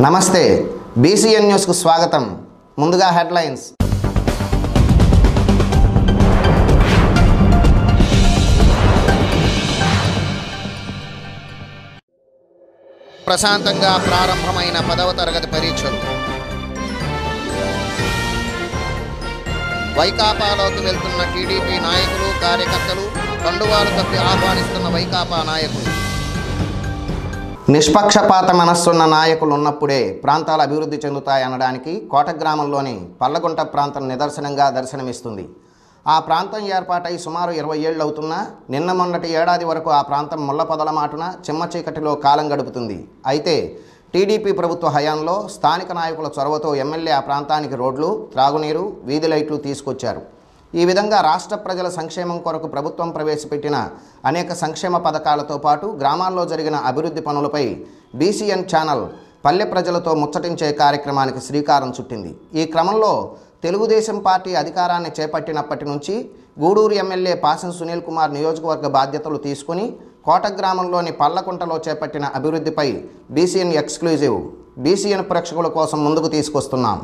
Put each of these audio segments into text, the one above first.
నమస్తే బీసీఎన్ న్యూస్కు స్వాగతం ముందుగా హెడ్లైన్స్ ప్రశాంతంగా ప్రారంభమైన పదవ తరగతి పరీక్షలు వైకాపాలోకి వెళ్తున్న టీడీపీ నాయకులు కార్యకర్తలు కండువాలు కప్పి ఆహ్వానిస్తున్న వైకాపా నాయకులు నిష్పక్షపాత మనస్సున్న నాయకులు ఉన్నప్పుడే ప్రాంతాలు అభివృద్ధి చెందుతాయనడానికి కోట గ్రామంలోని పల్లగుంట ప్రాంతం నిదర్శనంగా దర్శనమిస్తుంది ఆ ప్రాంతం ఏర్పాటై సుమారు ఇరవై ఏళ్ళు అవుతున్నా నిన్న మొన్నటి ఏడాది వరకు ఆ ప్రాంతం ముళ్ళ పొదల మాటున చిమ్మ చీకటిలో కాలం గడుపుతుంది అయితే టీడీపీ ప్రభుత్వ హయాంలో స్థానిక నాయకుల చొరవతో ఎమ్మెల్యే ఆ ప్రాంతానికి రోడ్లు త్రాగునీరు వీధి లైట్లు తీసుకొచ్చారు ఈ విధంగా రాష్ట్ర ప్రజల సంక్షేమం కొరకు ప్రభుత్వం ప్రవేశపెట్టిన అనేక సంక్షేమ పథకాలతో పాటు గ్రామాల్లో జరిగిన అభివృద్ధి పనులపై బీసీఎన్ ఛానల్ పల్లె ప్రజలతో ముచ్చటించే కార్యక్రమానికి శ్రీకారం చుట్టింది ఈ క్రమంలో తెలుగుదేశం పార్టీ అధికారాన్ని చేపట్టినప్పటి నుంచి గూడూరు ఎమ్మెల్యే పాసం సునీల్ కుమార్ నియోజకవర్గ బాధ్యతలు తీసుకుని కోట గ్రామంలోని పల్లకుంటలో చేపట్టిన అభివృద్ధిపై బీసీఎన్ ఎక్స్క్లూజివ్ బీసీఎన్ ప్రేక్షకుల కోసం ముందుకు తీసుకొస్తున్నాం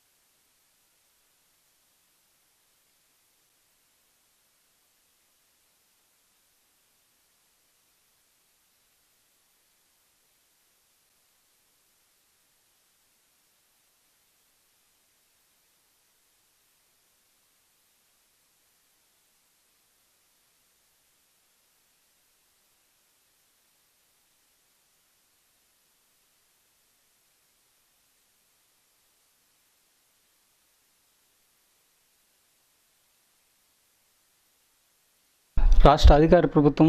రాష్ట్ర అధికార ప్రభుత్వం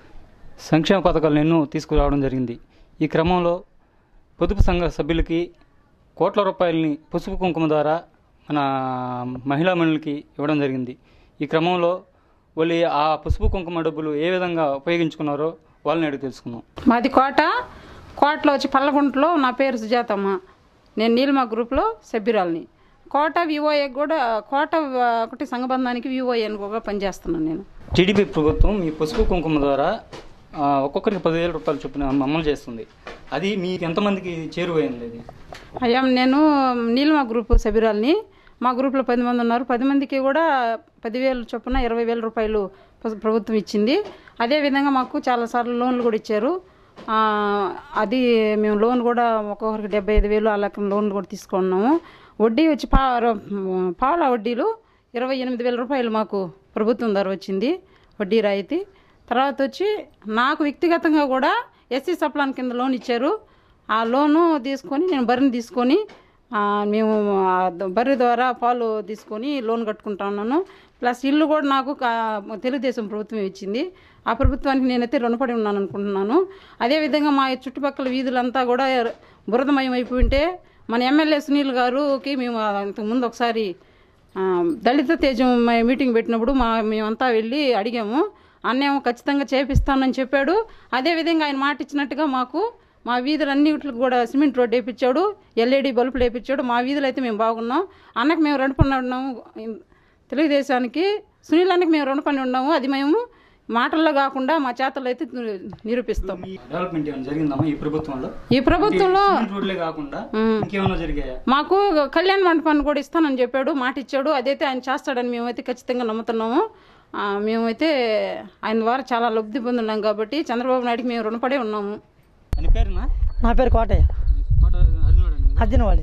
సంక్షేమ పథకాలను ఎన్నో తీసుకురావడం జరిగింది ఈ క్రమంలో పొదుపు సంఘ సభ్యులకి కోట్ల రూపాయలని పసుపు కుంకుమ ద్వారా మన మహిళా మనులకి ఇవ్వడం జరిగింది ఈ క్రమంలో వాళ్ళు ఆ పసుపు కుంకుమ డబ్బులు ఏ విధంగా ఉపయోగించుకున్నారో వాళ్ళని అడిగి తెలుసుకుందాం మాది కోట కోటలో వచ్చి పల్లగుంటలో నా పేరు సుజాతమ్మ నేను నీలిమా గ్రూప్లో సభ్యురాలని కోట వివోఏ కూడా కోట ఆ, ఒకటి సంఘబంధానికి వివోఏని కూడా పనిచేస్తున్నాను నేను టీడీపీ ప్రభుత్వం ఈ పసుపు కుంకుమ ద్వారా ఆ, ఒక్కొక్కరికి పదివేల రూపాయలు చొప్పున అమలు చేస్తుంది అది మీకు ఎంతమందికి చేరువైంది అది అయ్యా నేను నీలిమా గ్రూప్ సభ్యురాలని మా గ్రూప్లో పది మంది ఉన్నారు పది మందికి కూడా పదివేలు చొప్పున ఇరవై వేల రూపాయలు ప్ర- ప్రభుత్వం ఇచ్చింది అదేవిధంగా మాకు చాలాసార్లు లోన్లు కూడా ఇచ్చారు ఆ, అది మేము లోన్ కూడా ఒక్కొక్కరికి డెబ్బై ఐదు వేలు అలా లోన్లు కూడా తీసుకున్నాము వడ్డీ వచ్చి పా పావుల వడ్డీలు ఇరవై ఎనిమిది వేల రూపాయలు మాకు ప్రభుత్వం ధర వచ్చింది వడ్డీ రాయితీ తర్వాత వచ్చి నాకు వ్యక్తిగతంగా కూడా ఎస్సీ సప్లాన్ కింద లోన్ ఇచ్చారు ఆ లోను తీసుకొని నేను బర్రెని తీసుకొని ఆ, మేము ఆ ద- బర్రె ద్వారా పాలు తీసుకొని లోన్ కట్టుకుంటా ఉన్నాను ప్లస్ ఇల్లు కూడా నాకు కా- తెలుగుదేశం ప్రభుత్వం ఇచ్చింది ఆ ప్రభుత్వానికి నేనైతే రుణపడి ఉన్నాను అనుకుంటున్నాను అదేవిధంగా మా చుట్టుపక్కల వీధులంతా కూడా బురదమయం అయిపోయి ఉంటే మన ఎమ్మెల్యే సునీల్ గారుకి మేము ఇంతకుముందు ఒకసారి ఆ, దళిత తేజం మ- మీటింగ్ పెట్టినప్పుడు మా మేమంతా వెళ్ళి అడిగాము అన్నేమో ఖచ్చితంగా చేపిస్తానని చెప్పాడు అదేవిధంగా ఆయన మాట ఇచ్చినట్టుగా మాకు మా వీధులన్నిటికి కూడా సిమెంట్ రోడ్ వేయించాడు ఎల్ఈడి బల్బులు వేయించాడు మా వీధులు అయితే మేము బాగున్నాం అన్నకు మేము రుణపడి ఉన్నాము తెలుగుదేశానికి సునీల్ అన్నకి మేము రుణపడి ఉన్నాము అది మేము మాటల్లో కాకుండా మా చేతల్లో అయితే నిరూపిస్తాం మీ డెవలప్మెంట్ ఏమైనా జరిగిందమ్మా ఈ ప్రభుత్వంలో ఈ ప్రభుత్వంలో సిమెంట్ రోడ్లే కాకుండా ఇంకేమైనా జరిగాయా మాకు కళ్యాణ మండపాన్ని కూడా ఇస్తానని చెప్పాడు మాట ఇచ్చాడు అదైతే ఆయన చేస్తాడని మేమైతే ఖచ్చితంగా నమ్ముతున్నాము ఆ, మేమైతే ఆయన ద్వారా చాలా లబ్ధి పొందున్నాం కాబట్టి చంద్రబాబు నాయుడికి మేము రుణపడే ఉన్నాము అని పేరునా నా పేరు కోటయ్య కోట అర్జునుడు అర్జునవాడి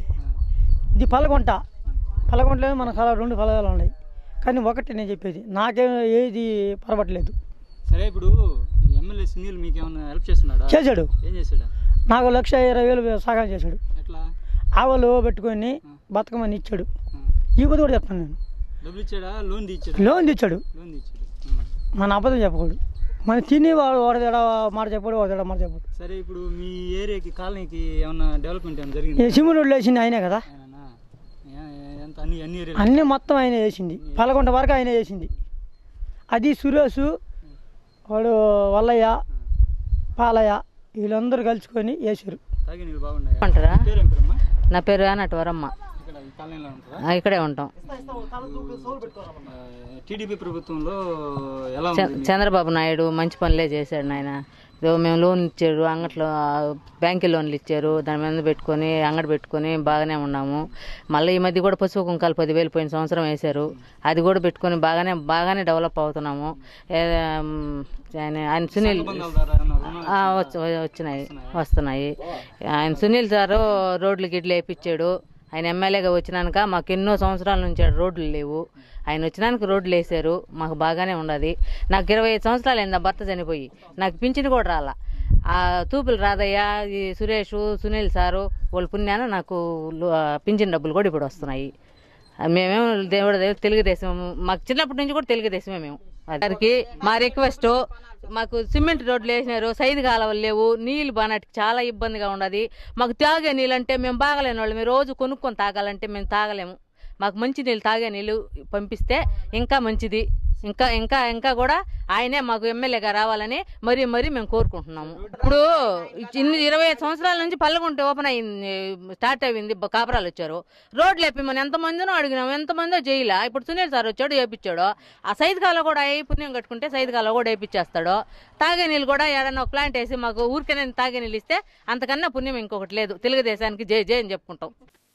ఇది పలగుంట పలగుంటలో మన కళ రెండు ఫలాలు ఉన్నాయి కానీ ఒకటి నేను చెప్పేది నాకేం ఏది పరవట్లేదు సరే ఇప్పుడు ఎమ్మెల్యే సునీల్ మీకు ఏమైనా హెల్ప్ చేస్తున్నాడా చేశాడు ఏం చేశాడా నాకు లక్ష ఇరవై వేలు సహాయం చేశాడు ఎట్లా ఆవులు పెట్టుకొని బతకమని ఇచ్చాడు ఆ. ఈ పొద్దు కూడా చెప్తాను నేను డబ్బులు ఇచ్చాడా లోన్ తీచ్చాడా లోన్ తెచ్చాడు లోన్ తీచ్చాడు ఆ. మన అబద్ధం చెప్పకూడదు మన తిని వాడు వాడదాడ మాట చెప్పాడు వాడదాడ మాట చెప్పాడు సరే ఇప్పుడు మీ ఏరియాకి కాలనీకి ఏమన్నా డెవలప్మెంట్ ఏమైనా జరిగింది ఈ సిమెంట్ రోడ్లు వేసింది ఆయనే కదా ఆయననా? ఏ- ఏ- ఎంత అన్ని అన్ని ఏరియాలు అన్నీ మొత్తం ఆయన వేసింది పలకొండ వరకు ఆయన వేసింది అది సురేష్ వాడు వల్లయ్య పాలయ్య వీళ్ళందరూ కలుసుకొని వేసారు తాగే నీళ్ళు బాగున్నాయా అంటారా పేరేం పేరమ్మా నా పేరు అన్నటివరమ్మ ఇక్కడ ఈ కాలనీలో ఉంటారా ఆ, ఇక్కడే ఉంటాం టీడీపీ ప్రభుత్వంలో ఎలా చ- ఉంది చంద్రబాబు నాయుడు మంచి పనులే చేశాడు నాయన ఏదో మేము లోన్ ఇచ్చారు అంగట్లో బ్యాంకు లోన్లు ఇచ్చారు దాని మీద పెట్టుకొని అంగడి పెట్టుకొని బాగానే ఉన్నాము మళ్ళీ ఈ మధ్య కూడా పసుపు కుంకాలు పదివేలు పోయిన సంవత్సరం వేశారు అది కూడా పెట్టుకొని బాగానే బాగానే డెవలప్ అవుతున్నాము ఏ, మ్, ఆయన ఆయన సునీల్ ఆ, వచ్చ- వచ్చినాయి వస్తున్నాయి ఆయన సునీల్ సారు రోడ్లు గిడ్లు వేయించాడు ఆయన ఎమ్మెల్యేగా వచ్చినాక మాకు ఎన్నో సంవత్సరాల నుంచి ఆడ రోడ్లు లేవు ఆయన వచ్చినాక రోడ్లు వేసారు మాకు బాగానే ఉండదు నాకు ఇరవై ఐదు సంవత్సరాలు అయింది నా భర్త చనిపోయి నాకు పింఛన్ కూడా రాలా ఆ తూపులు రాదయ్య ఈ సురేష్ సునీల్ సారు వాళ్ళ పుణ్యాన నాకు లో- పింఛన్ డబ్బులు కూడా ఇప్పుడు వస్తున్నాయి మేమేమో దేవుడు దేవుడు తెలుగుదేశం మాకు చిన్నప్పటి నుంచి కూడా తెలుగుదేశమే మేము అందరికి మా రిక్వెస్ట్ మాకు సిమెంట్ రోడ్లు వేసినారు సైజు కాలువలు లేవు నీళ్ళు బానటికి చాలా ఇబ్బందిగా ఉండదు మాకు తాగే నీళ్ళు అంటే మేము బాగలేని వాళ్ళు మేము రోజు కొనుక్కొని తాగాలంటే మేము తాగలేము మాకు మంచి నీళ్ళు తాగే నీళ్ళు పంపిస్తే ఇంకా మంచిది ఇంకా ఇంకా ఇంకా కూడా ఆయనే మాకు ఎమ్మెల్యేగా రావాలని మరీ మరీ మేము కోరుకుంటున్నాము ఇప్పుడు ఇన్ని ఇరవై ఐదు సంవత్సరాల నుంచి పల్లగుంట ఓపెన్ అయింది స్టార్ట్ అయింది బ- కాపురాలు వచ్చారు రోడ్లు వేపి మనం ఎంతమందినో అడిగినాం ఎంతమందో చేయలే ఇప్పుడు సునీల్ సార్ వచ్చాడు వేపించాడు ఆ సైద్ కాల కూడా అయ్యి పుణ్యం కట్టుకుంటే సైద్ కాల కూడా వేపించేస్తాడు తాగే నీళ్ళు కూడా ఏడన్నా ఒక ప్లాంట్ వేసి మాకు ఊరికనే తాగే నీళ్ళు ఇస్తే అంతకన్నా పుణ్యం ఇంకొకటి లేదు తెలుగుదేశానికి జై జై అని చెప్పుకుంటాం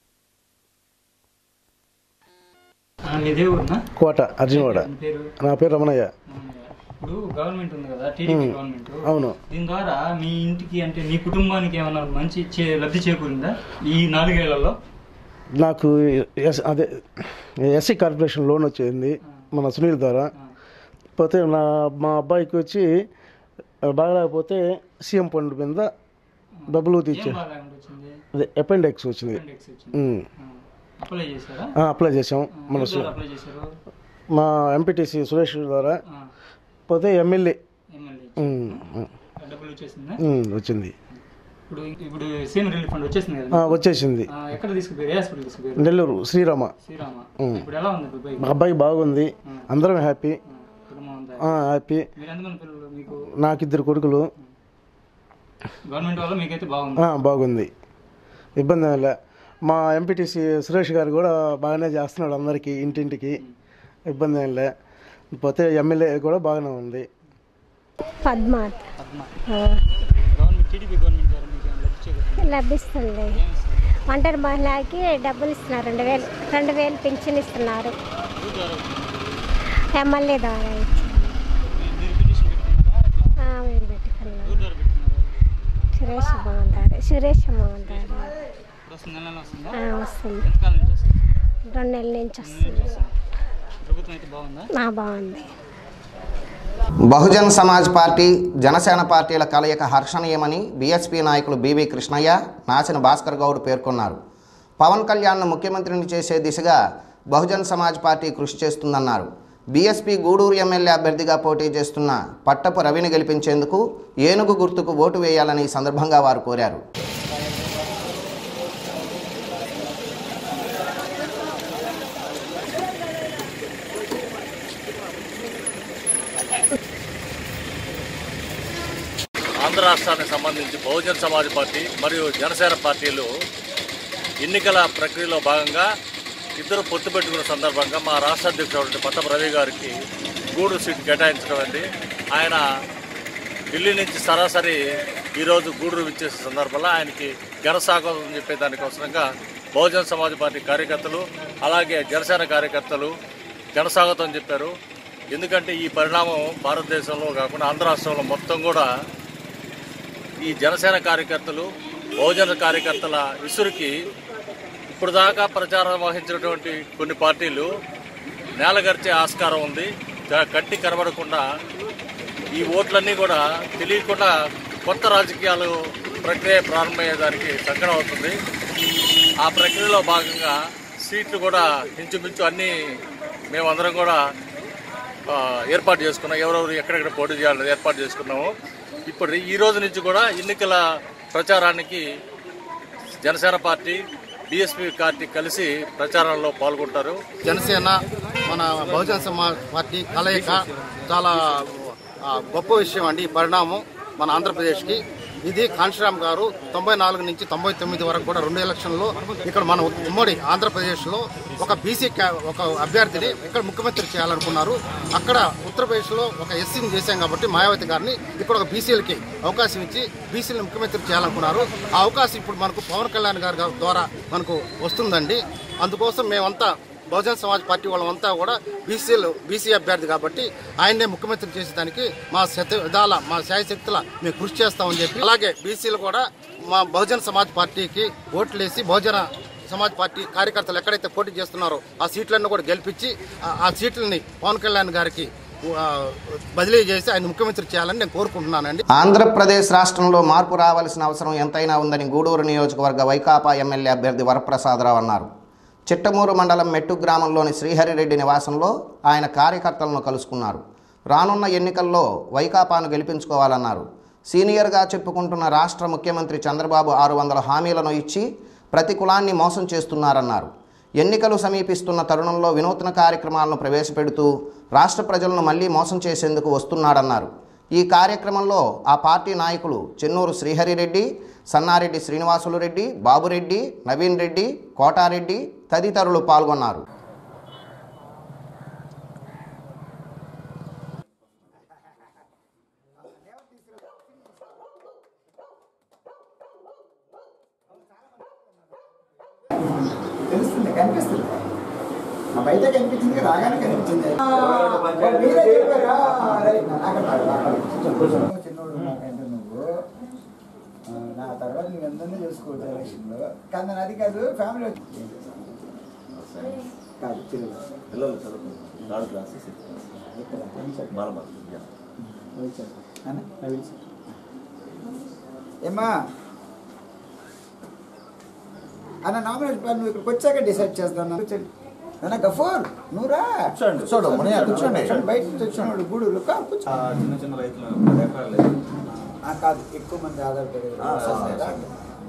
నీదే ఊరునా కోట అర్జునవాడ నీ పేరు నా పేరు రమణయ్య ఇప్పుడు గవర్నమెంట్ ఉంది కదా టీడీపీ గవర్నమెంట్ అవును దీని ద్వారా మీ ఇంటికి అంటే మీ కుటుంబానికి ఏమైనా మంచి చే- లబ్ధి చేకూరిందా ఈ నాలుగేళ్లలో నాకు ఎస్ అదే ఎస్సీ కార్పొరేషన్ లోన్ వచ్చింది మన సునీల్ ద్వారా పోతే నా మా అబ్బాయికి వచ్చి బాగలేకపోతే సీఎం ఫండ్ మీద డబ్బులు ఏం తెచ్చా బాగా వచ్చింది అదే అపెండెక్స్ వచ్చింది అపెండిక్స్ వచ్చింది ఉమ్. అప్లై చేశారా ఆ, అప్లై చేసాం మన ఎవరి సు- ద్వారా అప్లై చేశారు మా ఎంపీటీసీ సురేష్ ద్వారా ఆ, పోతే ఎమ్మెల్యే ఎమ్మెల్యే ఉమ్, డబ్బులు వచ్చేసిందా ఉమ్, వచ్చింది ఇప్పుడు ఇప్పుడు సీఎం రిలీఫ్ ఫండ్ వచ్చేసింది ఆ, కదా వచ్చేసింది ఆ, ఎక్కడ తీసుకుపోయారు ఏ హాస్పిటల్ తీసుకుపోయారు నెల్లూరు శ్రీరామ శ్రీరామ ఉమ్. ఇప్పుడు ఎలా ఉంది ఇప్పుడు బైక్ మా అబ్బాయి బాగుంది అందరం హ్యాపీ కుటుంబం అంతా ఆ, హ్యాపీ మీరు ఎంతమంది పిల్లలు మీకు నాకు ఇద్దరు కొడుకులు గవర్నమెంట్ వల్ల మీకైతే బాగుంది ఆ, బాగుంది ఇబ్బంది ఏం లే మా ఎంపీటీసీ సురేష్ గారు కూడా బాగానే చేస్తున్నాడు అందరికీ ఇంటింటికి ఇబ్బంది ఏం లే పోతే ఎమ్మెల్యే కూడా బాగానే ఉంది పద్మ గవర్నమెంట్ టీడీపీ గవర్నమెంట్ ద్వారా మీకు ఏమైనా లబ్ధి చేకూరుతుందా? లభిస్తుంది ఒంటరి మహిళకి డబ్బులు ఇస్తున్నారు రెండు వేలు రెండు వేలు పింఛన్ ఇస్తున్నారు ఎమ్మెల్యే ద్వారా ఇచ్చి మీరు పిటిషన్ పెట్టుకున్నారా ఎట్లా? ఆ, మేము పెట్టుకున్నాం ఎవరి ద్వారా పెట్టుకున్నారు సురేష్ బాగుంటారు సురేష్ బాగుంటారు ఇప్పుడు వస్తుంది నెల నెల వస్తుందా ఆ, వస్తుంది ఎంతకాలం నుంచి వస్తుంది రెండు నెలల నుంచి వస్తుంది ప్రభుత్వం అయితే బాగుందా ఆ, బాగుంది బహుజన్ సమాజ్ పార్టీ జనసేన పార్టీల కలయిక హర్షణీయమని బీఎస్పీ నాయకులు బీవీ కృష్ణయ్య నాసిన భాస్కర్ గౌడ్ పేర్కొన్నారు పవన్ కళ్యాణ్ను ముఖ్యమంత్రిని చేసే దిశగా బహుజన్ సమాజ్ పార్టీ కృషి చేస్తుందన్నారు బీఎస్పీ గూడూరు ఎమ్మెల్యే అభ్యర్థిగా పోటీ చేస్తున్న పట్టపు రవిని గెలిపించేందుకు ఏనుగు గుర్తుకు ఓటు వేయాలని ఈ సందర్భంగా వారు కోరారు ఆంధ్ర రాష్ట్రానికి సంబంధించి బహుజన్ సమాజ్ పార్టీ మరియు జనసేన పార్టీలు ఎన్నికల ప్రక్రియలో భాగంగా ఇద్దరు పొత్తు పెట్టుకున్న సందర్భంగా మా రాష్ట్ర అధ్యక్షుడు పట్టం రవి గారికి గూడూరు సీట్ కేటాయించడం అండి ఆయన ఢిల్లీ నుంచి సరాసరి ఈరోజు గూడూరు విచ్చేసే సందర్భంలో ఆయనకి ఘనస్వాగతం చెప్పే దానికోసంగా బహుజన్ సమాజ్ పార్టీ కార్యకర్తలు అలాగే జనసేన కార్యకర్తలు ఘనస్వాగతం చెప్పారు ఎందుకంటే ఈ పరిణామం భారతదేశంలో కాకుండా ఆంధ్ర రాష్ట్రంలో మొత్తం కూడా ఈ జనసేన కార్యకర్తలు బహుజన కార్యకర్తల విసురుకి ఇప్పుడు దాకా ప్రచారం వహించినటువంటి కొన్ని పార్టీలు నేలగర్చే ఆస్కారం ఉంది క- కట్టి కనబడకుండా ఈ ఓట్లన్నీ కూడా తెలియకుండా కొత్త రాజకీయాలు ప్రక్రియ ప్రారంభమయ్యేదానికి సంకటం అవుతుంది ఆ ప్రక్రియలో భాగంగా సీట్లు కూడా ఇంచుమించు అన్నీ మేమందరం కూడా ఆ, ఏర్పాటు చేసుకున్నాం ఎవరెవరు ఎక్కడెక్కడ పోటీ చేయాలని ఏర్పాటు చేసుకున్నాము ఇప్పుడు ఈ రోజు నుంచి కూడా ఎన్నికల ప్రచారానికి జనసేన పార్టీ బీఎస్పీ పార్టీ కలిసి ప్రచారంలో పాల్గొంటారు జనసేన మన బహుజన సమాజ్ పార్టీ కలయిక చాలా ఆ, గొప్ప విషయం అండి ఈ పరిణామం మన ఆంధ్రప్రదేశ్కి ఇది కాంశీరామ్ గారు తొంభై నాలుగు నుంచి తొంభై తొమ్మిది వరకు కూడా రెండు ఎలక్షన్లో ఇక్కడ మన ఉమ్మడి ఆంధ్రప్రదేశ్లో ఒక బీసీ ఒక అభ్యర్థిని ఇక్కడ ముఖ్యమంత్రి చేయాలనుకున్నారు అక్కడ ఉత్తరప్రదేశ్లో ఒక ఎస్సీని చేశాం కాబట్టి మాయావతి గారిని ఇక్కడ ఒక బీసీలకి అవకాశం ఇచ్చి బీసీలను ముఖ్యమంత్రి చేయాలనుకున్నారు ఆ అవకాశం ఇప్పుడు మనకు పవన్ కళ్యాణ్ గారి ద్వారా మనకు వస్తుందండి అందుకోసం మేమంతా బహుజన్ సమాజ్ పార్టీ వాళ్ళంతా కూడా బీసీలు బీసీ అభ్యర్థి కాబట్టి ఆయన్నే ముఖ్యమంత్రి చేసేదానికి మా శత విధాల మా శాయశక్తుల మేము కృషి చేస్తామని చెప్పి అలాగే బీసీలు కూడా మా బహుజన్ సమాజ్ పార్టీకి ఓట్లేసి బహుజన సమాజ్ పార్టీ కార్యకర్తలు ఎక్కడైతే పోటీ చేస్తున్నారో ఆ సీట్లను కూడా గెలిపించి ఆ- ఆ సీట్లని పవన్ కళ్యాణ్ గారికి ఆ, బదిలీ చేసి ఆయన ముఖ్యమంత్రి చేయాలని నేను కోరుకుంటున్నానండి ఆంధ్రప్రదేశ్ రాష్ట్రంలో మార్పు రావాల్సిన అవసరం ఎంతైనా ఉందని గూడూరు నియోజకవర్గ వైకాపా ఎమ్మెల్యే అభ్యర్థి వరప్రసాదరావు అన్నారు చిట్టమూరు మండలం మెట్టు గ్రామంలోని శ్రీహరిరెడ్డి నివాసంలో ఆయన కార్యకర్తలను కలుసుకున్నారు రానున్న ఎన్నికల్లో వైకాపాను గెలిపించుకోవాలన్నారు సీనియర్గా చెప్పుకుంటున్న రాష్ట్ర ముఖ్యమంత్రి చంద్రబాబు ఆరు వందల హామీలను ఇచ్చి ప్రతి కులాన్ని మోసం చేస్తున్నారన్నారు ఎన్నికలు సమీపిస్తున్న తరుణంలో వినూత్న కార్యక్రమాలను ప్రవేశపెడుతూ రాష్ట్ర ప్రజలను మళ్లీ మోసం చేసేందుకు వస్తున్నాడన్నారు ఈ కార్యక్రమంలో ఆ పార్టీ నాయకులు చెన్నూరు శ్రీహరిరెడ్డి సన్నారెడ్డి శ్రీనివాసులు రెడ్డి బాబురెడ్డి నవీన్ రెడ్డి కోటారెడ్డి తదితరులు పాల్గొన్నారు తెలుస్తుంది కనిపిస్తుంది ఆ బయట కనిపించింది రాగానే కనిపించింది ఆ, మీరే చెప్పారా రైట్, అక్కడ కాదు, అక్కడ. చిన్నోడు నాకంటే నువ్వు ఆ, నా తర్వాత నువ్వు ఎందరినీ చేసుకోవచ్చు ఎలక్షన్లో కానీ నేను అది కాదు ఫ్యామిలీ వచ్చి కాదు చిన్న పిల్లలు చదువుకుంటారు థర్డ్ క్లాస్ సిక్స్త్ ఇక్కడ క్లాస్ బాలబాల అన్న, నవీన్ సార్. ఏమ్మా అన్న నామినేషన్ ప్లాన్ నువ్వు ఇక్కడికి వచ్చాక డిసైడ్ చేస్తాను కూర్చోండి అన్న గఫూర్ నువ్వు రా కూర్చోండి. కూర్చోండి, మునయ్య, కూర్చోండి. బయట నుంచి వచ్చినాడు గూడూరు కా, కూర్చో చిన్న చిన్న రైతులు పది ఎకరాలు లేదు ఆ, కాదు ఎక్కువ మంది ఆధారపడే ఆ, సరే, సరే.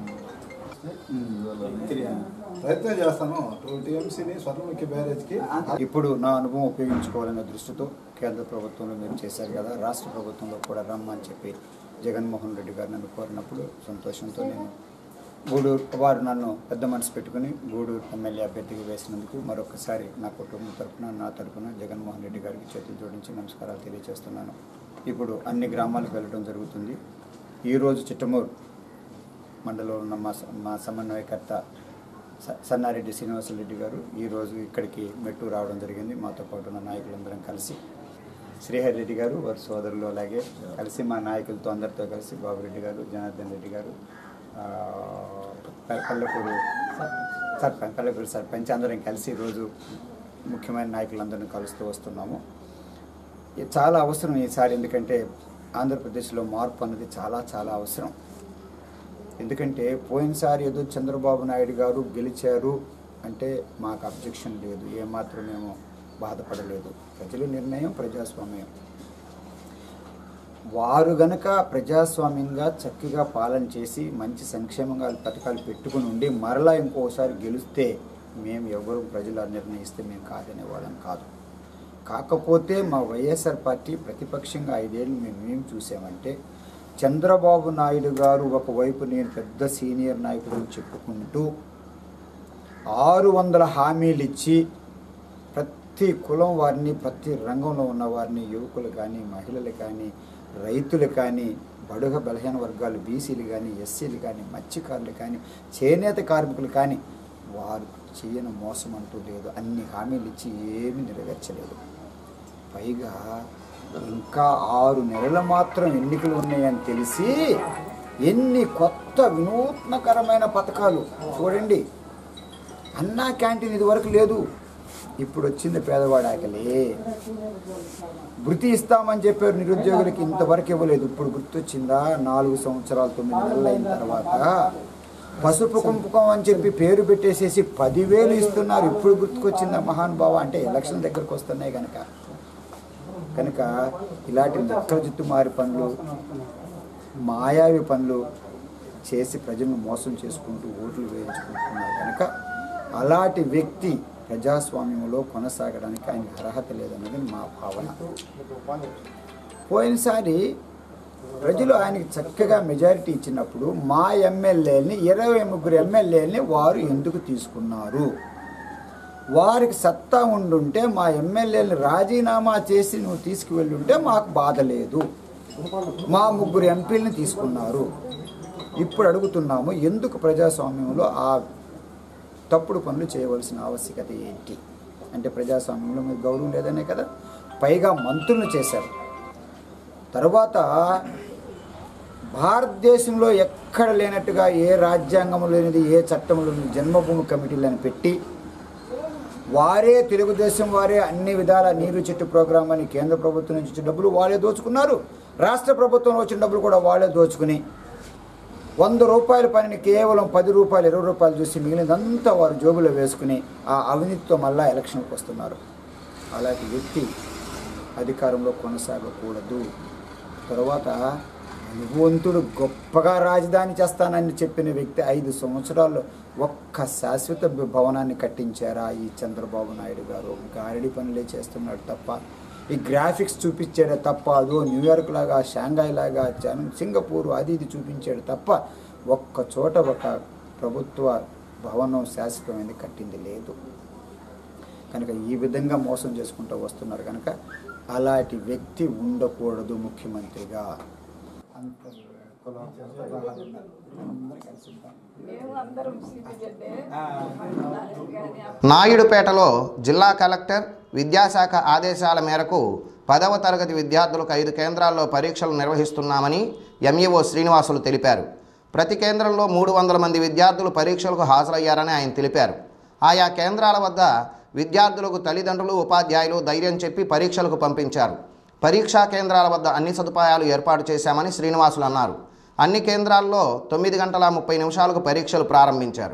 ప్రయత్నం చేస్తాను టూ టీఎంసీని స్వర్ణముఖి బ్యారేజ్కి ఇప్పుడు నా అనుభవం ఉపయోగించుకోవాలనే దృష్టితో కేంద్ర ప్రభుత్వంలో మీరు చేశారు కదా రాష్ట్ర ప్రభుత్వంలో కూడా రమ్మని చెప్పి జగన్మోహన్ రెడ్డి గారు నన్ను కోరినప్పుడు సంతోషంతో నేను గూడూరు వారు నన్ను పెద్ద మనసు పెట్టుకుని గూడూరు ఎమ్మెల్యే అభ్యర్థికి వేసినందుకు మరొకసారి నా కుటుంబం తరపున నా తరపున జగన్మోహన్ రెడ్డి గారికి చేతులు జోడించి నమస్కారాలు తెలియజేస్తున్నాను ఇప్పుడు అన్ని గ్రామాలకు వెళ్ళడం జరుగుతుంది ఈరోజు చిట్టమూరు మండలంలో ఉన్న మా స- మా సమన్వయకర్త స- సన్నారెడ్డి శ్రీనివాసరెడ్డి గారు ఈరోజు ఇక్కడికి మెట్టు రావడం జరిగింది మాతో పాటు ఉన్న నాయకులందరం కలిసి శ్రీహరి రెడ్డి గారు వారి సోదరులు అలాగే కలిసి మా నాయకులతో అందరితో కలిసి బాబురెడ్డి గారు జనార్దన్ రెడ్డి గారు ఆ, ప- పల్లెపూరు సర్పంచ్ పల్లెపూరు సర్పంచ్ అందరం కలిసి ఈరోజు ముఖ్యమైన నాయకులందరినీ కలుస్తూ వస్తున్నాము ఇది చాలా అవసరం ఈసారి ఎందుకంటే ఆంధ్రప్రదేశ్లో మార్పు అన్నది చాలా చాలా అవసరం ఎందుకంటే పోయినసారి ఏదో చంద్రబాబు నాయుడు గారు గెలిచారు అంటే మాకు అబ్జెక్షన్ లేదు ఏమాత్రం మేము బాధపడలేదు ప్రజల నిర్ణయం ప్రజాస్వామ్యం వారు గనక ప్రజాస్వామ్యంగా చక్కగా పాలన చేసి మంచి సంక్షేమంగా పథకాలు పెట్టుకుని ఉండి మరలా ఇంకోసారి గెలిస్తే మేము ఎవరు ప్రజలు నిర్ణయిస్తే మేము కాదనే వాళ్ళం కాదు కాకపోతే మా వైఎస్ఆర్ పార్టీ ప్రతిపక్షంగా ఐదేళ్ళు మేము ఏం చూసామంటే చంద్రబాబు నాయుడు గారు ఒకవైపు నేను పెద్ద సీనియర్ నాయకుడు అని చెప్పుకుంటూ ఆరు వందల హామీలు ఇచ్చి ప్రతి కులం వారిని ప్రతి రంగంలో ఉన్న వారిని యువకులు కానీ మహిళలు కానీ రైతులు కానీ బడుగ బలహీన వర్గాలు బీసీలు కానీ ఎస్సీలు కానీ మత్స్యకారులు కానీ చేనేత కార్మికులు కానీ వారు చేయని మోసం అంటూ లేదు అన్ని హామీలు ఇచ్చి ఏమీ నెరవేర్చలేదు పైగా ఇంకా ఆరు నెలలు మాత్రం ఎన్నికలు ఉన్నాయని తెలిసి ఎన్ని కొత్త వినూత్నకరమైన పథకాలు చూడండి అన్నా క్యాంటీన్ ఇది వరకు లేదు ఇప్పుడు వచ్చింది పేదవాడి ఆకలి వృత్తి ఇస్తామని చెప్పారు నిరుద్యోగులకి ఇంతవరకు ఇవ్వలేదు ఇప్పుడు గుర్తొచ్చిందా నాలుగు సంవత్సరాలు తొమ్మిది నెలలు అయిన తర్వాత పసుపు కుంపకం అని చెప్పి పేరు పెట్టేసేసి పదివేలు ఇస్తున్నారు ఇప్పుడు గుర్తుకొచ్చిందా మహానుభావ అంటే ఎలక్షన్ దగ్గరకు వస్తున్నాయి కనుక కనుక ఇలాంటి నక్కల జుట్టు మారి పనులు మాయావి పనులు చేసి ప్రజలను మోసం చేసుకుంటూ ఓట్లు వేయించుకుంటున్నారు కనుక అలాంటి వ్యక్తి ప్రజాస్వామ్యంలో కొనసాగడానికి ఆయనకి అర్హత లేదన్నది మా భావన పోయినసారి ప్రజలు ఆయనకి చక్కగా మెజారిటీ ఇచ్చినప్పుడు మా ఎమ్మెల్యేలని ఇరవై ముగ్గురు ఎమ్మెల్యేలని వారు ఎందుకు తీసుకున్నారు వారికి సత్తా ఉండుంటే మా ఎమ్మెల్యేని రాజీనామా చేసి నువ్వు తీసుకువెళ్ళుంటే మాకు బాధ లేదు మా ముగ్గురు ఎంపీలని తీసుకున్నారు ఇప్పుడు అడుగుతున్నాము ఎందుకు ప్రజాస్వామ్యంలో ఆ తప్పుడు పనులు చేయవలసిన ఆవశ్యకత ఏంటి అంటే ప్రజాస్వామ్యంలో మీకు గౌరవం లేదనే కదా పైగా మంత్రులను చేశారు తర్వాత భారతదేశంలో ఎక్కడ లేనట్టుగా ఏ రాజ్యాంగం లేనిది ఏ చట్టంలో లేనిది జన్మభూమి కమిటీలను పెట్టి వారే తెలుగుదేశం వారే అన్ని విధాల నీరు చెట్టు ప్రోగ్రాం అని కేంద్ర ప్రభుత్వం నుంచి వచ్చిన డబ్బులు వాళ్ళే దోచుకున్నారు రాష్ట్ర ప్రభుత్వం వచ్చిన డబ్బులు కూడా వాళ్ళే దోచుకుని వంద రూపాయల పనిని కేవలం పది రూపాయలు ఇరవై రూపాయలు చూసి మిగిలినంతా వారు జోబులో వేసుకుని ఆ అవినీతితో మళ్ళా ఎలక్షన్కి వస్తున్నారు అలాంటి వ్యక్తి అధికారంలో కొనసాగకూడదు తర్వాత అనుభవంతుడు గొప్పగా రాజధాని చేస్తానని చెప్పిన వ్యక్తి ఐదు సంవత్సరాల్లో ఒక్క శాశ్వత భవనాన్ని కట్టించారా ఈ చంద్రబాబు నాయుడు గారు గారడి పనులే చేస్తున్నాడు తప్ప ఈ గ్రాఫిక్స్ చూపించాడే తప్ప అదో న్యూయార్క్ లాగా షాంఘాయ్ లాగా చన్- సింగపూర్ అది ఇది చూపించాడు తప్ప ఒక్క చోట ఒక ప్రభుత్వ భవనం శాశ్వతమైనది కట్టింది లేదు కనుక ఈ విధంగా మోసం చేసుకుంటూ వస్తున్నారు కనుక అలాంటి వ్యక్తి ఉండకూడదు ముఖ్యమంత్రిగా అంత కులం కులాలు ఉన్నారు. అందరూ కలిసి ఉంటాం. నాయుడుపేటలో జిల్లా కలెక్టర్ విద్యాశాఖ ఆదేశాల మేరకు పదవ తరగతి విద్యార్థులకు ఐదు కేంద్రాల్లో పరీక్షలు నిర్వహిస్తున్నామని ఎంఈఓ శ్రీనివాసులు తెలిపారు ప్రతి కేంద్రంలో మూడు వందల మంది విద్యార్థులు పరీక్షలకు హాజరయ్యారని ఆయన తెలిపారు ఆయా కేంద్రాల వద్ద విద్యార్థులకు తల్లిదండ్రులు ఉపాధ్యాయులు ధైర్యం చెప్పి పరీక్షలకు పంపించారు పరీక్షా కేంద్రాల వద్ద అన్ని సదుపాయాలు ఏర్పాటు చేశామని శ్రీనివాసులు అన్నారు అన్ని కేంద్రాల్లో తొమ్మిది గంటల ముప్పై నిమిషాలకు పరీక్షలు ప్రారంభించారు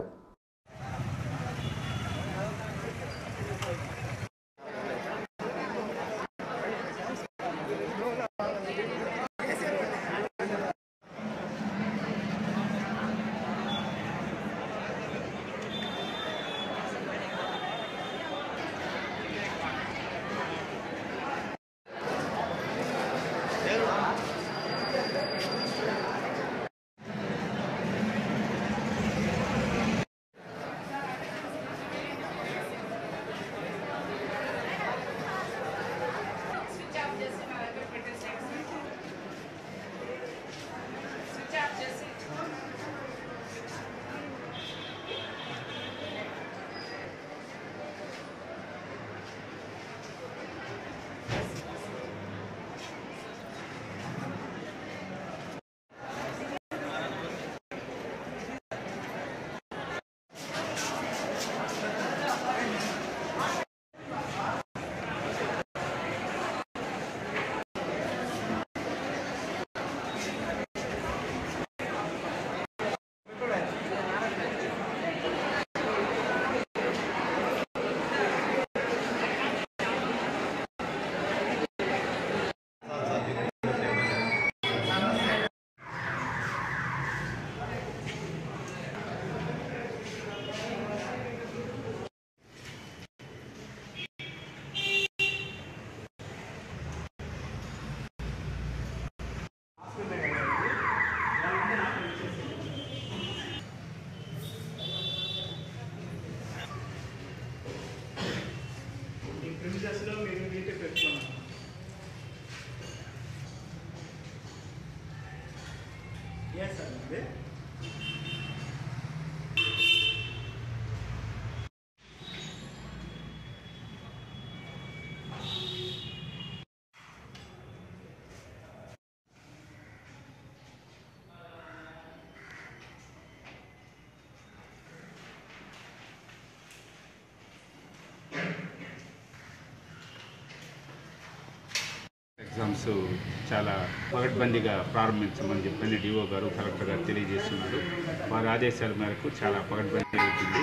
ఎగ్జామ్స్ చాలా పగడ్బందీగా ప్రారంభించమని చెప్పని డిఓ గారు కలెక్టర్ గారు తెలియజేస్తున్నారు వారి ఆదేశాల మేరకు చాలా పగడ్బందీ అవుతుంది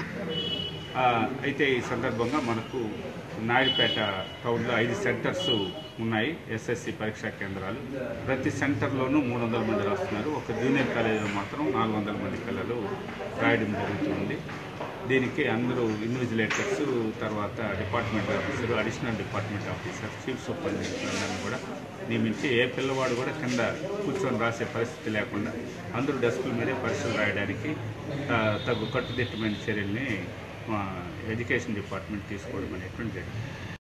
ఆ, అయితే ఈ సందర్భంగా మనకు నాయుడుపేట టౌన్లో ఐదు సెంటర్స్ ఉన్నాయి ఎస్ఎస్సి పరీక్షా కేంద్రాలు ప్రతి సెంటర్లోనూ మూడు వందల మంది రాస్తున్నారు ఒక జూనియర్ కాలేజీలో మాత్రం నాలుగు వందల మంది పిల్లలు రాయడం జరుగుతుంది దీనికి అందరూ ఇన్విజిలేటర్స్ తర్వాత department officer additional department officer chief superintendent అందరినీ కూడా నియమించి ఏ పిల్లవాడు కూడా కింద కూర్చొని రాసే పరిస్థితి లేకుండా అందరూ డెస్కుల మీదే పరీక్షలు రాయడానికి ఆ, తగు కట్టుదిట్టమైన చర్యల్ని మా ఎడ్యుకేషన్ డిపార్ట్మెంట్ తీసుకోవడం అనేటువంటి జరిగింది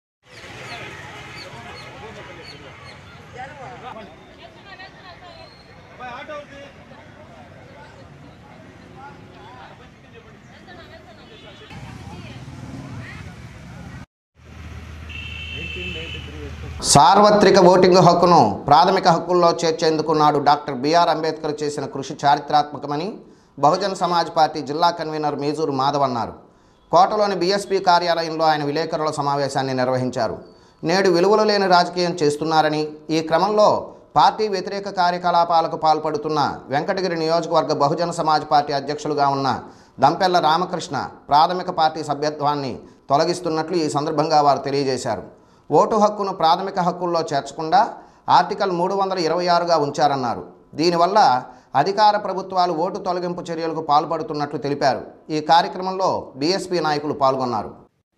సార్వత్రిక ఓటింగ్ హక్కును ప్రాథమిక హక్కుల్లో చేర్చేందుకు నాడు డాక్టర్ బిఆర్ అంబేద్కర్ చేసిన కృషి చారిత్రాత్మకమని బహుజన్ సమాజ్ పార్టీ జిల్లా కన్వీనర్ మేజూరు మాధవ్ అన్నారు కోటలోని బీఎస్పీ కార్యాలయంలో ఆయన విలేకరుల సమావేశాన్ని నిర్వహించారు నేడు విలువలు లేని రాజకీయం చేస్తున్నారని ఈ క్రమంలో పార్టీ వ్యతిరేక కార్యకలాపాలకు పాల్పడుతున్న వెంకటగిరి నియోజకవర్గ బహుజన సమాజ్ పార్టీ అధ్యక్షులుగా ఉన్న దంపెల్ల రామకృష్ణ ప్రాథమిక పార్టీ సభ్యత్వాన్ని తొలగిస్తున్నట్లు ఈ సందర్భంగా వారు తెలియజేశారు ఓటు హక్కును ప్రాథమిక హక్కుల్లో చేర్చకుండా ఆర్టికల్ మూడు వందల ఇరవై ఆరుగా ఉంచారన్నారు దీనివల్ల అధికార ప్రభుత్వాలు ఓటు తొలగింపు చర్యలకు పాల్పడుతున్నట్లు తెలిపారు ఈ కార్యక్రమంలో బీఎస్పీ నాయకులు పాల్గొన్నారు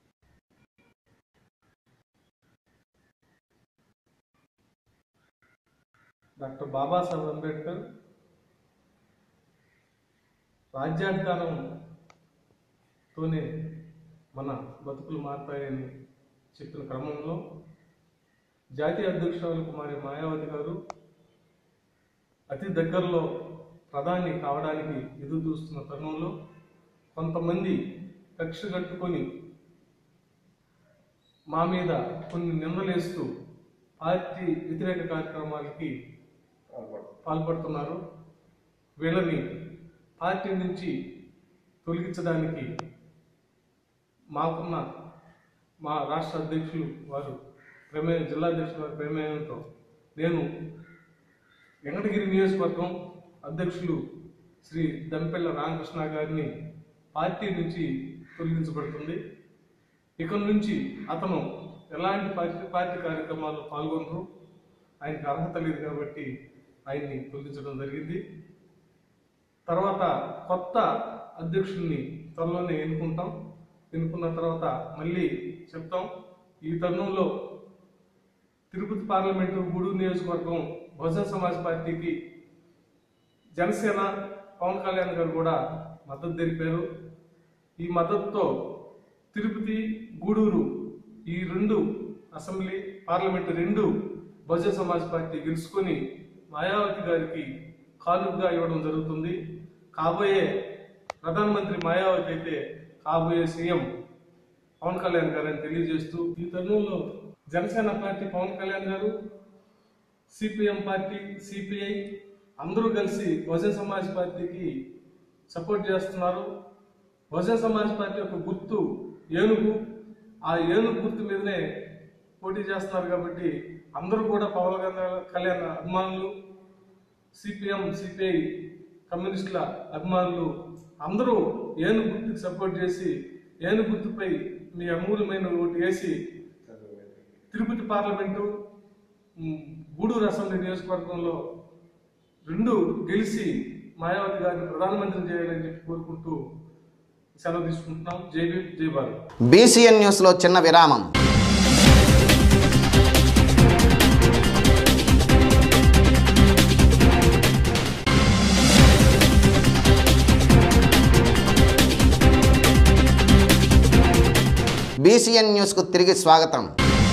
డాక్టర్ బాబాసాహెబ్ అంబేద్కర్ రాజ్యాంగానంతోనే మన బతుకులు మారుతాయని చెప్పిన క్రమంలో జాతీయ అధ్యక్షురాలు కుమారి మాయావతి గారు అతి దగ్గరలో ప్రధాని కావడానికి ఎదురు చూస్తున్న తరుణంలో కొంతమంది కక్ష కట్టుకొని మా మీద కొన్ని నిందలేస్తూ పార్టీ వ్యతిరేక కార్యక్రమాలకి పాల్పడుతున్నారు వీళ్ళని పార్టీ నుంచి తొలగించడానికి మాకున్న మా రాష్ట్ర అధ్యక్షులు వారు ప్రమేయం జిల్లా అధ్యక్షుల వారి ప్రమేయంతో నేను వెంకటగిరి నియోజకవర్గం అధ్యక్షులు శ్రీ దంపెల్ల రామకృష్ణ గారిని పార్టీ నుంచి తొలగించబడుతుంది ఇక నుంచి అతను ఎలాంటి పార్టీ పార్టీ కార్యక్రమాల్లో పాల్గొనరు ఆయనకు అర్హత లేదు కాబట్టి ఆయన్ని తొలగించడం జరిగింది తర్వాత కొత్త అధ్యక్షుల్ని త్వరలోనే ఎన్నుకుంటాం ఎన్నుకున్న తర్వాత మళ్ళీ చెప్తాం ఈ తరుణంలో తిరుపతి పార్లమెంటు గూడూరు నియోజకవర్గం బహుజన సమాజ్ పార్టీకి జనసేన పవన్ కళ్యాణ్ గారు కూడా మద్దతు తెలిపారు ఈ మద్దతుతో తిరుపతి గూడూరు ఈ రెండు అసెంబ్లీ పార్లమెంటు రెండు బహుజన సమాజ్ పార్టీ గెలుచుకొని మాయావతి గారికి కానుకగా ఇవ్వడం జరుగుతుంది కాబోయే ప్రధానమంత్రి మాయావతి అయితే కాబోయే సీఎం పవన్ కళ్యాణ్ గారు అని తెలియజేస్తూ ఈ తరుణంలో జనసేన పార్టీ పవన్ కళ్యాణ్ గారు సిపిఎం పార్టీ సిపిఐ అందరూ కలిసి బహుజన సమాజ్ పార్టీకి సపోర్ట్ చేస్తున్నారు బహుజన సమాజ్ పార్టీ యొక్క గుర్తు ఏనుగు ఆ ఏనుగు గుర్తు మీదనే పోటీ చేస్తున్నారు కాబట్టి అందరూ కూడా పవన్ కళ్యాణ్- కళ్యాణ్ అభిమానులు సిపిఎం సిపిఐ కమ్యూనిస్టుల అభిమానులు అందరూ ఏనుగు గుర్తుకు సపోర్ట్ చేసి ఏనుగు గుర్తుపై మీ అమూల్యమైన ఓటు వేసి తిరుపతి పార్లమెంటు ఉమ్, గూడూరు అసెంబ్లీ నియోజకవర్గంలో రెండు గెలిచి మాయావతి గారిని ప్రధానమంత్రి చేయాలని చెప్పి కోరుకుంటూ సెలవు తీసుకుంటున్నాం జై భీమ్ జై భారత్ బీసీఎన్ న్యూస్లో చిన్న విరామం బీసీఎన్ న్యూస్కు తిరిగి స్వాగతం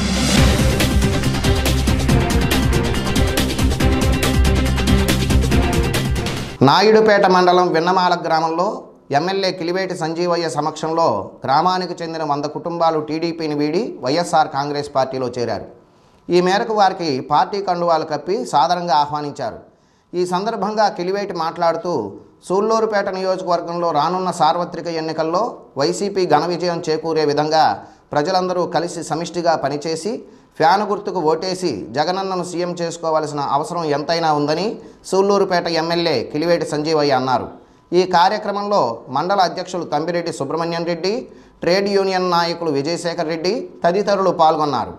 నాయుడుపేట మండలం విన్నమాల గ్రామంలో ఎమ్మెల్యే కిలివేటి సంజీవయ్య సమక్షంలో గ్రామానికి చెందిన వంద కుటుంబాలు టీడీపీని వీడి వైఎస్ఆర్ కాంగ్రెస్ పార్టీలో చేరారు ఈ మేరకు వారికి పార్టీ కండువాలు కప్పి సాదరంగా ఆహ్వానించారు ఈ సందర్భంగా కిలివేటి మాట్లాడుతూ సూళ్లూరుపేట నియోజకవర్గంలో రానున్న సార్వత్రిక ఎన్నికల్లో వైసీపీ ఘన విజయం చేకూరే విధంగా ప్రజలందరూ కలిసి సమిష్టిగా పనిచేసి ఫ్యాను గుర్తుకు ఓటేసి జగనన్నను సీఎం చేసుకోవాల్సిన అవసరం ఎంతైనా ఉందని సూళ్లూరుపేట ఎమ్మెల్యే కిలివేటి సంజీవయ్య అన్నారు ఈ కార్యక్రమంలో మండల అధ్యక్షులు తంబిరెడ్డి సుబ్రహ్మణ్యం రెడ్డి ట్రేడ్ యూనియన్ నాయకులు విజయశేఖర్ రెడ్డి తదితరులు పాల్గొన్నారు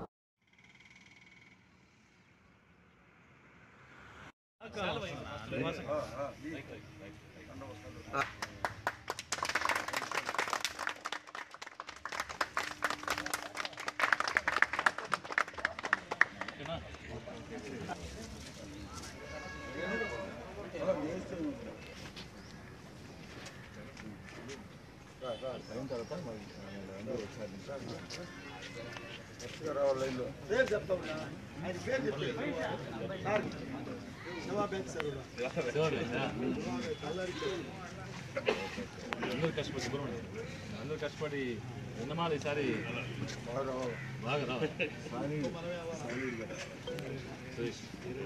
అందరూ కష్టపడి సుబ్రహ్మణ్యం అందరూ కష్టపడి ఉన్నమాలు ఈసారి బాగా రావాలి సురేష్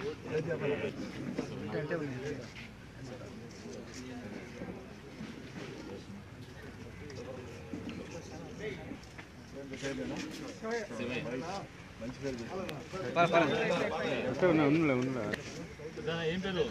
ఏం పేరు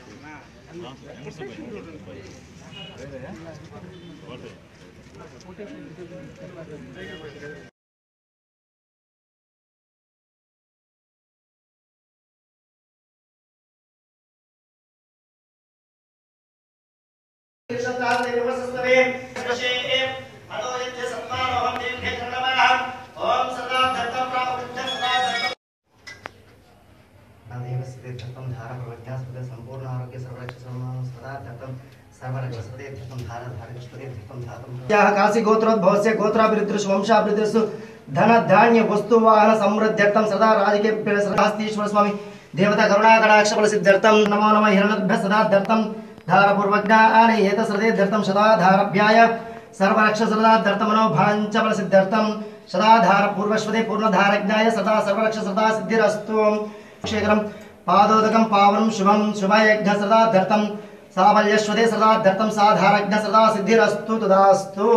दत्तं धारप्रज्ञास्पदे सम्पूर्ण आरोग्य सर्वरक्ष सर्वं सदा दत्तं सर्वरक्षस्पदे दत्तं धार धारक्षस्पदे दत्तं धातं याः काशी गोत्रोद्भवस्य गोत्राभिवृद्धिषु वंशाभिवृद्धिषु धन धान्य वस्तु वाहन समृद्ध्यर्थं सदा राजकीय पीडसदास्तीश्वर स्वामी देवता करुणाकटाक्ष सिद्ध्यर्थं नमो नमः हिरण्यभ्य सदा दत्तं धारपूर्वज्ञान एत सदे दत्तं सदा धारभ्याय सर्वरक्ष सदा दत्तमनो भाञ्च बलसिद्ध्यर्थं सदा धार पूर्वश्वते पूर्णधारज्ञाय सदा सर्वरक्ष सदा सिद्धिरस्तु शेखरं पादोदकं पावनं शुभं शुभयज्ञ सदा धर्तं सावल्यश्वते सदा धर्तं साधारज्ञ सदा सिद्धिरस्तु तदास्तु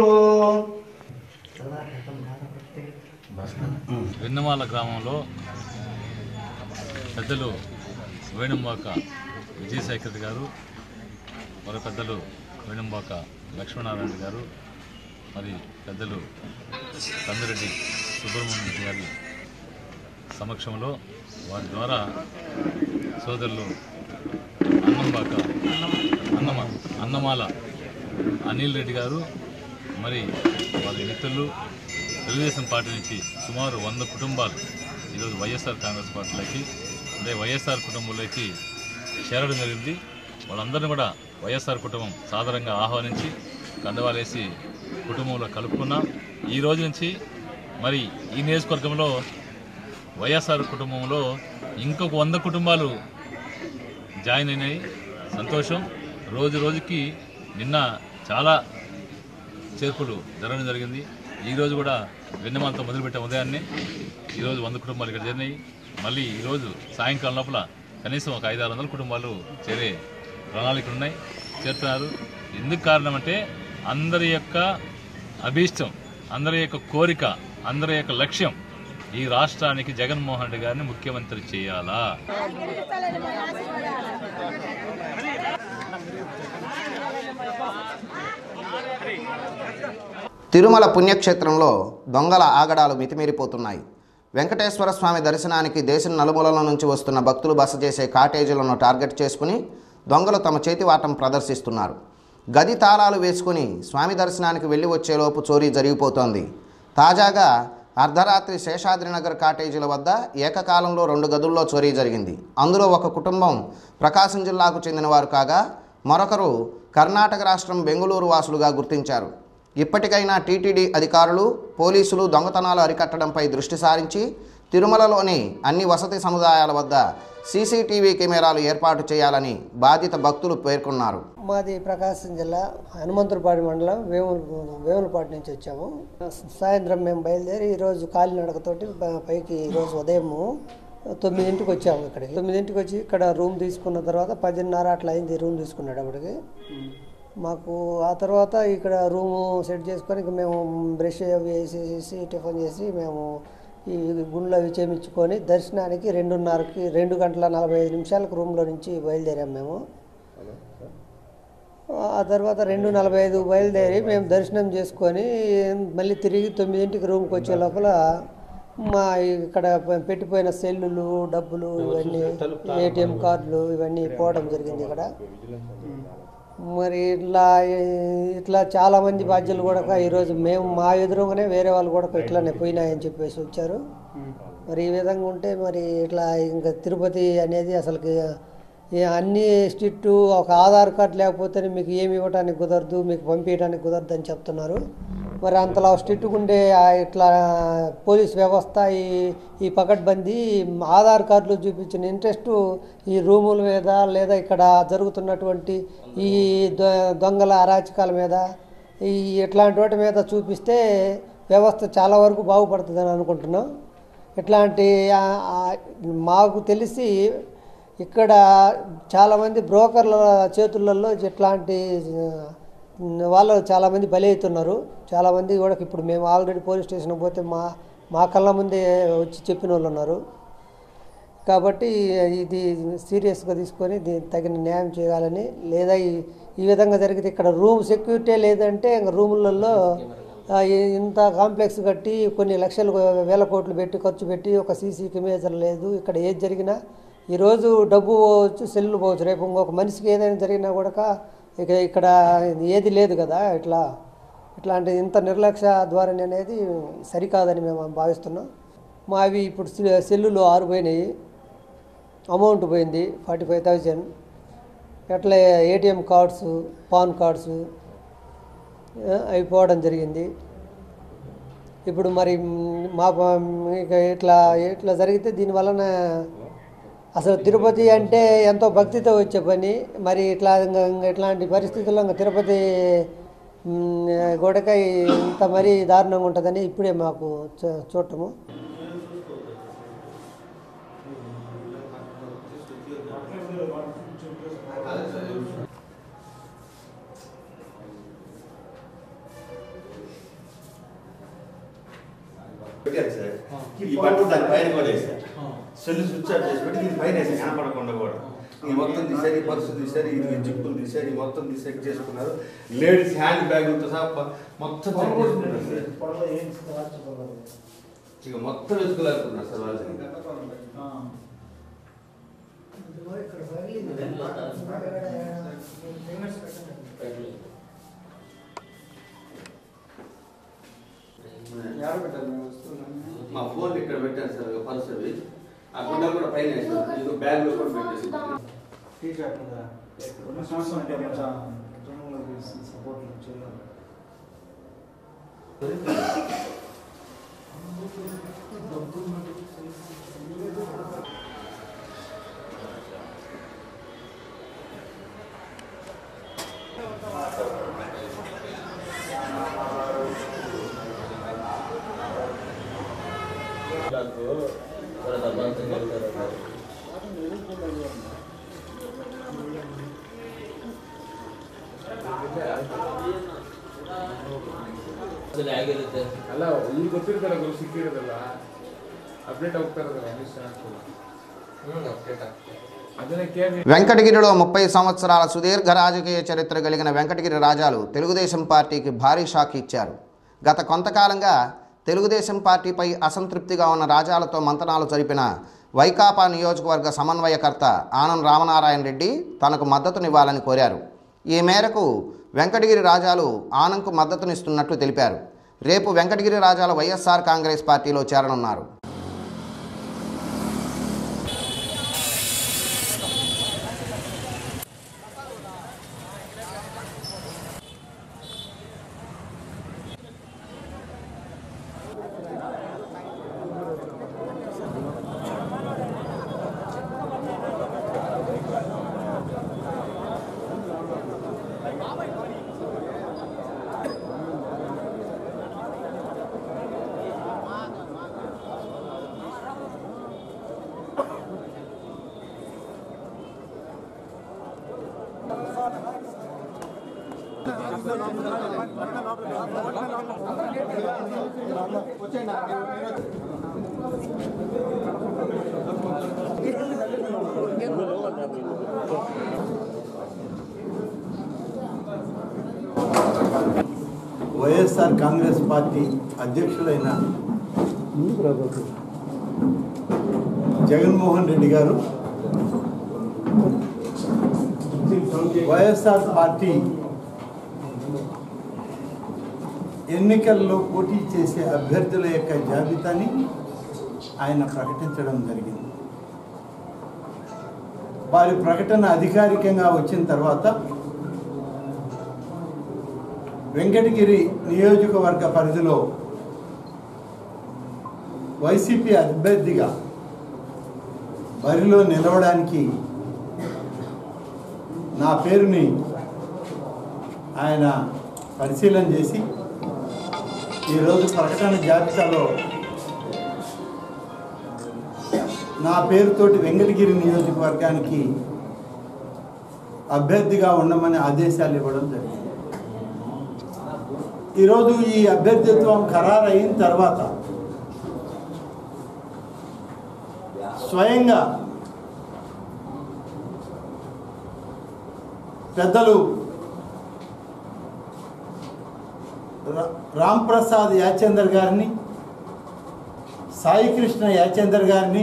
వెన్నమాల గ్రామంలో పెద్దలు వేణుంబాక విజయశేఖర్ గారు మరో పెద్దలు వేణుంబాక లక్ష్మీనారాయణ గారు మరి పెద్దలు కందిరెడ్డి సుబ్రహ్మణ్యం గారి సమక్షంలో వారి ద్వారా సోదరులు అన్నంబాక అన్నమ అన్నమాల అనిల్ రెడ్డి గారు మరి వారి మిత్రులు తెలుగుదేశం పార్టీ నుంచి సుమారు వంద కుటుంబాలు ఈరోజు వైఎస్ఆర్ కాంగ్రెస్ పార్టీలోకి అదే వైఎస్ఆర్ కుటుంబంలోకి చేరడం జరిగింది వాళ్ళందరినీ కూడా వైఎస్ఆర్ కుటుంబం సాధారణంగా ఆహ్వానించి కండవాలేసి కుటుంబంలో కలుపుకున్నాం ఈ రోజు నుంచి మరి ఈ నియోజకవర్గంలో వైఎస్ఆర్ కుటుంబంలో ఇంకొక వంద కుటుంబాలు జాయిన్ అయినాయి సంతోషం రోజు రోజుకి నిన్న చాలా చేర్పులు జరగడం జరిగింది ఈరోజు కూడా వెన్నమాలతో మొదలుపెట్టే ఉదయాన్నే ఈరోజు వంద కుటుంబాలు ఇక్కడ చేరినాయి మళ్ళీ ఈరోజు సాయంకాలం లోపల కనీసం ఒక ఐదు ఆరు వందల కుటుంబాలు చేరే ప్రణాళికలు ఉన్నాయి చేరుతున్నారు ఎందుకు కారణం అంటే అందరి యొక్క అభీష్టం అందరి యొక్క కోరిక అందరి యొక్క లక్ష్యం ఈ రాష్ట్రానికి జగన్మోహన్ రెడ్డి గారిని ముఖ్యమంత్రి చేయాలా తిరుమల పుణ్యక్షేత్రంలో దొంగల ఆగడాలు మితిమీరిపోతున్నాయి వెంకటేశ్వర స్వామి దర్శనానికి దేశం నలుమూలల నుంచి వస్తున్న భక్తులు బస చేసే కాటేజీలను టార్గెట్ చేసుకుని దొంగలు తమ చేతివాటం ప్రదర్శిస్తున్నారు గది తాళాలు వేసుకుని స్వామి దర్శనానికి వెళ్ళి వచ్చేలోపు చోరీ జరిగిపోతోంది తాజాగా అర్ధరాత్రి శేషాద్రినగర్ కాటేజీల వద్ద ఏకకాలంలో రెండు గదుల్లో చోరీ జరిగింది అందులో ఒక కుటుంబం ప్రకాశం జిల్లాకు చెందినవారు కాగా మరొకరు కర్ణాటక రాష్ట్రం బెంగళూరు వాసులుగా గుర్తించారు ఇప్పటికైనా టీటీడీ అధికారులు పోలీసులు దొంగతనాలు అరికట్టడంపై దృష్టి సారించి తిరుమలలోని అన్ని వసతి సముదాయాల వద్ద సీసీటీవీ కెమెరాలు ఏర్పాటు చేయాలని బాధిత భక్తులు పేర్కొన్నారు మాది ప్రకాశం జిల్లా హనుమంతులపాటి మండలం వేముల వేములపాటి నుంచి వచ్చాము సాయంత్రం మేము బయలుదేరి ఈరోజు కాలినడకతోటి ప- పైకి ఈరోజు ఉదయము తొమ్మిదింటికి వచ్చాము ఇక్కడికి తొమ్మిదింటికి వచ్చి ఇక్కడ రూమ్ తీసుకున్న తర్వాత పదిన్నర అట్లా అయింది రూమ్ తీసుకున్నాడు అప్పటికి మాకు ఆ తర్వాత ఇక్కడ రూము సెట్ చేసుకొని ఇంక మేము బ్రష్ అవి వేసేసి టిఫిన్ చేసి మేము ఈ గుండ్లు అవి చేయించుకొని దర్శనానికి రెండున్నరకి రెండు గంటల నలభై ఐదు నిమిషాలకు రూమ్లో నుంచి బయలుదేరాము మేము ఆ తర్వాత రెండు నలభై ఐదు బయలుదేరి మేము దర్శనం చేసుకొని మళ్ళీ తిరిగి తొమ్మిదింటికి రూమ్కి వచ్చే లోపల మా ఇక్కడ పె- పెట్టిపోయిన సెల్లులు డబ్బులు ఇవన్నీ ఏటీఎం కార్డులు ఇవన్నీ పోవడం జరిగింది ఇక్కడ మరి ఇట్లా ఇట్లా చాలా మంది బాధ్యులు కూడా ఈరోజు మేము మా ఎదురుగానే వేరే వాళ్ళు కూడా ఇట్లానే పోయినాయని చెప్పేసి వచ్చారు మరి ఈ విధంగా ఉంటే మరి ఇట్లా ఇంకా తిరుపతి అనేది అసలుకి ఈ అన్ని స్ట్రిక్టు ఒక ఆధార్ కార్డు లేకపోతే మీకు ఏమి ఇవ్వడానికి కుదరదు మీకు పంపించడానికి కుదరదు అని చెప్తున్నారు మరి అంతలా స్ట్రిక్ట్గా ఉండే ఆ ఇట్లా పోలీస్ వ్యవస్థ ఈ ఈ పకడ్బందీ ఆధార్ కార్డులు చూపించిన ఇంట్రెస్ట్ ఈ రూముల మీద లేదా ఇక్కడ జరుగుతున్నటువంటి ఈ దొ- దొంగల అరాచకాల మీద ఈ ఇట్లాంటి వాటి మీద చూపిస్తే వ్యవస్థ చాలా వరకు బాగుపడుతుందని అనుకుంటున్నాం ఇట్లాంటి ఆ- ఆ- మాకు తెలిసి ఇక్కడ చాలామంది బ్రోకర్ల చేతులలో ఇట్లాంటి ఆ, వాళ్ళు చాలామంది బలి అవుతున్నారు చాలామంది కూడా ఇప్పుడు మేము ఆల్రెడీ పోలీస్ స్టేషన్కి పోతే మా మా కళ్ళ ముందే వచ్చి చెప్పిన వాళ్ళు ఉన్నారు కాబట్టి ఇది సీరియస్గా తీసుకొని దీనికి తగిన న్యాయం చేయాలని లేదా ఈ ఈ విధంగా జరిగితే ఇక్కడ రూమ్ సెక్యూరిటీ లేదంటే ఇంకా రూములలో ఆ, ఈ- ఇంత కాంప్లెక్స్ కట్టి కొన్ని లక్షలు వేల కోట్లు పెట్టి ఖర్చు పెట్టి ఒక సీసీ కెమెరా లేదు ఇక్కడ ఏది జరిగినా ఈరోజు డబ్బు పోవచ్చు సెల్లు పోవచ్చు రేపు ఇంకొక మనిషికి ఏదైనా జరిగినా కూడా ఇక ఇక్కడ ఏది లేదు కదా ఇట్లా ఇట్లాంటి ఇంత నిర్లక్ష్య ధోరణి అనేది సరికాదని మేము భావిస్తున్నాం మావి ఇప్పుడు సె- సెల్లులు ఆరు పోయినాయి అమౌంట్ పోయింది ఫార్టీ ఫైవ్ థౌజండ్ అట్లే ఏటీఎం కార్డ్స్ పాన్ కార్డ్స్ ఆ, అవి పోవడం జరిగింది ఇప్పుడు మరి మ్, మా ప- ఇక ఇట్లా ఇట్లా జరిగితే దీనివలన అసలు తిరుపతి అంటే ఎంతో భక్తితో వచ్చే పని మరి ఇట్లా ఇంక- ఇంక ఇట్లాంటి పరిస్థితుల్లో ఇంకా తిరుపతి మ్, గోడక ఇంత మరీ దారుణంగా ఉంటుందని ఇప్పుడే మాకు చూ- చూడటము పెట్టారు సార్ ఈ బట్టలు దాని పైన కూడా వేసారు సెల్ స్విచ్ ఆఫ్ చేసి పెట్టి దీని పైన వేసారు కనపడకుండా కూడా ఈ మొత్తం తీసారు ఈ పర్సు తీసారు ఈ జిప్పులు తీసారు ఈ మొత్తం తీసి సెట్ చేసుకున్నారు లేడీస్ హ్యాండ్ బ్యాగులతో సహా ప- మొత్తం సెట్ చేసుకున్నారు సార్ ఇక మొత్తం వెతుకులాడుతున్నారు సార్ వాళ్ళని మా ఫోన్ ఇక్కడ పెట్టాను సార్ ఒక పర్సు అవి ఆ గుండె కూడా పైన వేసారు ఇదిగో బ్యాగ్ లో కూడా పెట్టేసి ఉన్న సంవత్సరం అంటే కొంచెం జనంలోకి సపోర్ట్ చేయాలి ಅಲ್ಲ ಈಗ ಗೊತ್ತಿರ್ತಲ್ಲ ಗುರು ಸಿಕ್ಕಿರೋದಲ್ಲ ಅಪ್ಡೇಟ್ ಹೋಗ್ತಾರಲ್ಲ ನ್ಯೂಸ್ ಅದನ್ನ ಕೇಳಿ వెంకటగిరిలో ముప్పై సంవత్సరాల సుదీర్ఘ రాజకీయ చరిత్ర కలిగిన వెంకటగిరి రాజాలు తెలుగుదేశం పార్టీకి భారీ షాక్ ఇచ్చారు గత కొంతకాలంగా తెలుగుదేశం పార్టీపై అసంతృప్తిగా ఉన్న రాజాలతో మంతనాలు జరిపిన వైకాపా నియోజకవర్గ సమన్వయకర్త ఆనం రామనారాయణ రెడ్డి తనకు మద్దతునివ్వాలని కోరారు ఈ మేరకు వెంకటగిరి రాజాలు ఆనంకు మద్దతునిస్తున్నట్లు తెలిపారు రేపు వెంకటగిరి రాజాలు వైఎస్ఆర్ కాంగ్రెస్ పార్టీలో చేరనున్నారు వైఎస్ఆర్ కాంగ్రెస్ పార్టీ అధ్యక్షులైన జగన్మోహన్ రెడ్డి గారు వైఎస్ఆర్ పార్టీ ఎన్నికల్లో పోటీ చేసే అభ్యర్థుల యొక్క జాబితాని ఆయన ప్రకటించడం జరిగింది వారి ప్రకటన అధికారికంగా వచ్చిన తర్వాత వెంకటగిరి నియోజకవర్గ పరిధిలో వైసీపీ అభ్యర్థిగా బరిలో నిలవడానికి నా పేరుని ఆయన పరిశీలన చేసి ఈరోజు ప్రకటన జాబితాలో నా పేరుతోటి వెంకటగిరి నియోజకవర్గానికి అభ్యర్థిగా ఉండమని ఆదేశాలు ఇవ్వడం జరిగింది ఈరోజు ఈ అభ్యర్థిత్వం ఖరారు అయిన తర్వాత స్వయంగా పెద్దలు రా- రామ్ ప్రసాద్ యాచందర్ గారిని సాయికృష్ణ యాచందర్ గారిని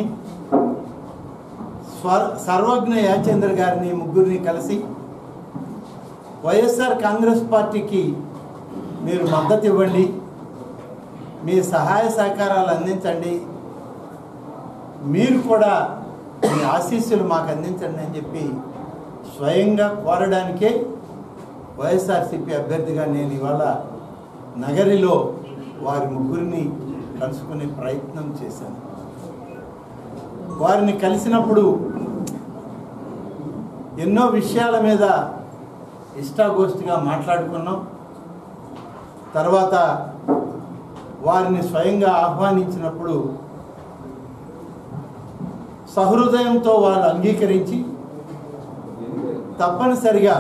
స్వ- సర్వజ్ఞ యాచందర్ గారిని ముగ్గురిని కలిసి వైఎస్ఆర్ కాంగ్రెస్ పార్టీకి మీరు మద్దతు ఇవ్వండి మీ సహాయ సహకారాలు అందించండి మీరు కూడా మీ ఆశీస్సులు మాకు అందించండి అని చెప్పి స్వయంగా కోరడానికే వైఎస్ఆర్సీపీ అభ్యర్థిగా నేను ఇవాళ నగరిలో వారి ముగ్గురిని కలుసుకునే ప్రయత్నం చేశాను వారిని కలిసినప్పుడు ఎన్నో విషయాల మీద ఇష్టాగోష్ఠిగా మాట్లాడుకున్నాం తర్వాత వారిని స్వయంగా ఆహ్వానించినప్పుడు సహృదయంతో వాళ్ళు అంగీకరించి తప్పనిసరిగా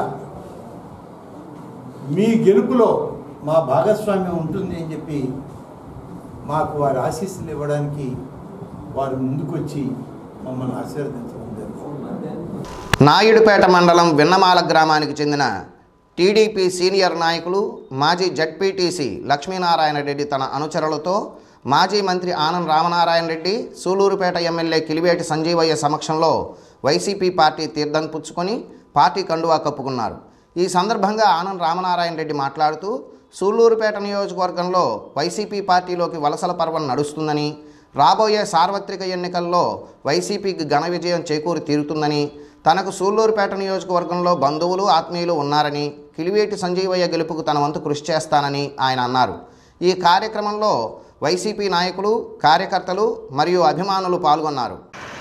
మీ గెలుపులో మా భాగస్వామ్యం ఉంటుంది అని చెప్పి మాకు వారి ఆశీస్సులు ఇవ్వడానికి వారు ముందుకొచ్చి మమ్మల్ని ఆశీర్వదించడం జరిగింది నాయుడుపేట మండలం విన్నమాల గ్రామానికి చెందిన టీడీపీ సీనియర్ నాయకులు మాజీ జడ్పీటీసీ లక్ష్మీనారాయణ రెడ్డి తన అనుచరులతో మాజీ మంత్రి ఆనం రామనారాయణ రెడ్డి సూలూరుపేట ఎమ్మెల్యే కిలివేటి సంజీవయ్య సమక్షంలో వైసీపీ పార్టీ తీర్థం పుచ్చుకొని పార్టీ కండువా కప్పుకున్నారు ఈ సందర్భంగా ఆనం రామనారాయణ రెడ్డి మాట్లాడుతూ సూళ్లూరుపేట నియోజకవర్గంలో వైసీపీ పార్టీలోకి వలసల పర్వం నడుస్తుందని రాబోయే సార్వత్రిక ఎన్నికల్లో వైసీపీకి ఘన విజయం చేకూరి తీరుతుందని తనకు సూళ్లూరుపేట నియోజకవర్గంలో బంధువులు ఆత్మీయులు ఉన్నారని కిలివేటి సంజీవయ్య గెలుపుకు తన వంతు కృషి చేస్తానని ఆయన అన్నారు ఈ కార్యక్రమంలో వైసీపీ నాయకులు కార్యకర్తలు మరియు అభిమానులు పాల్గొన్నారు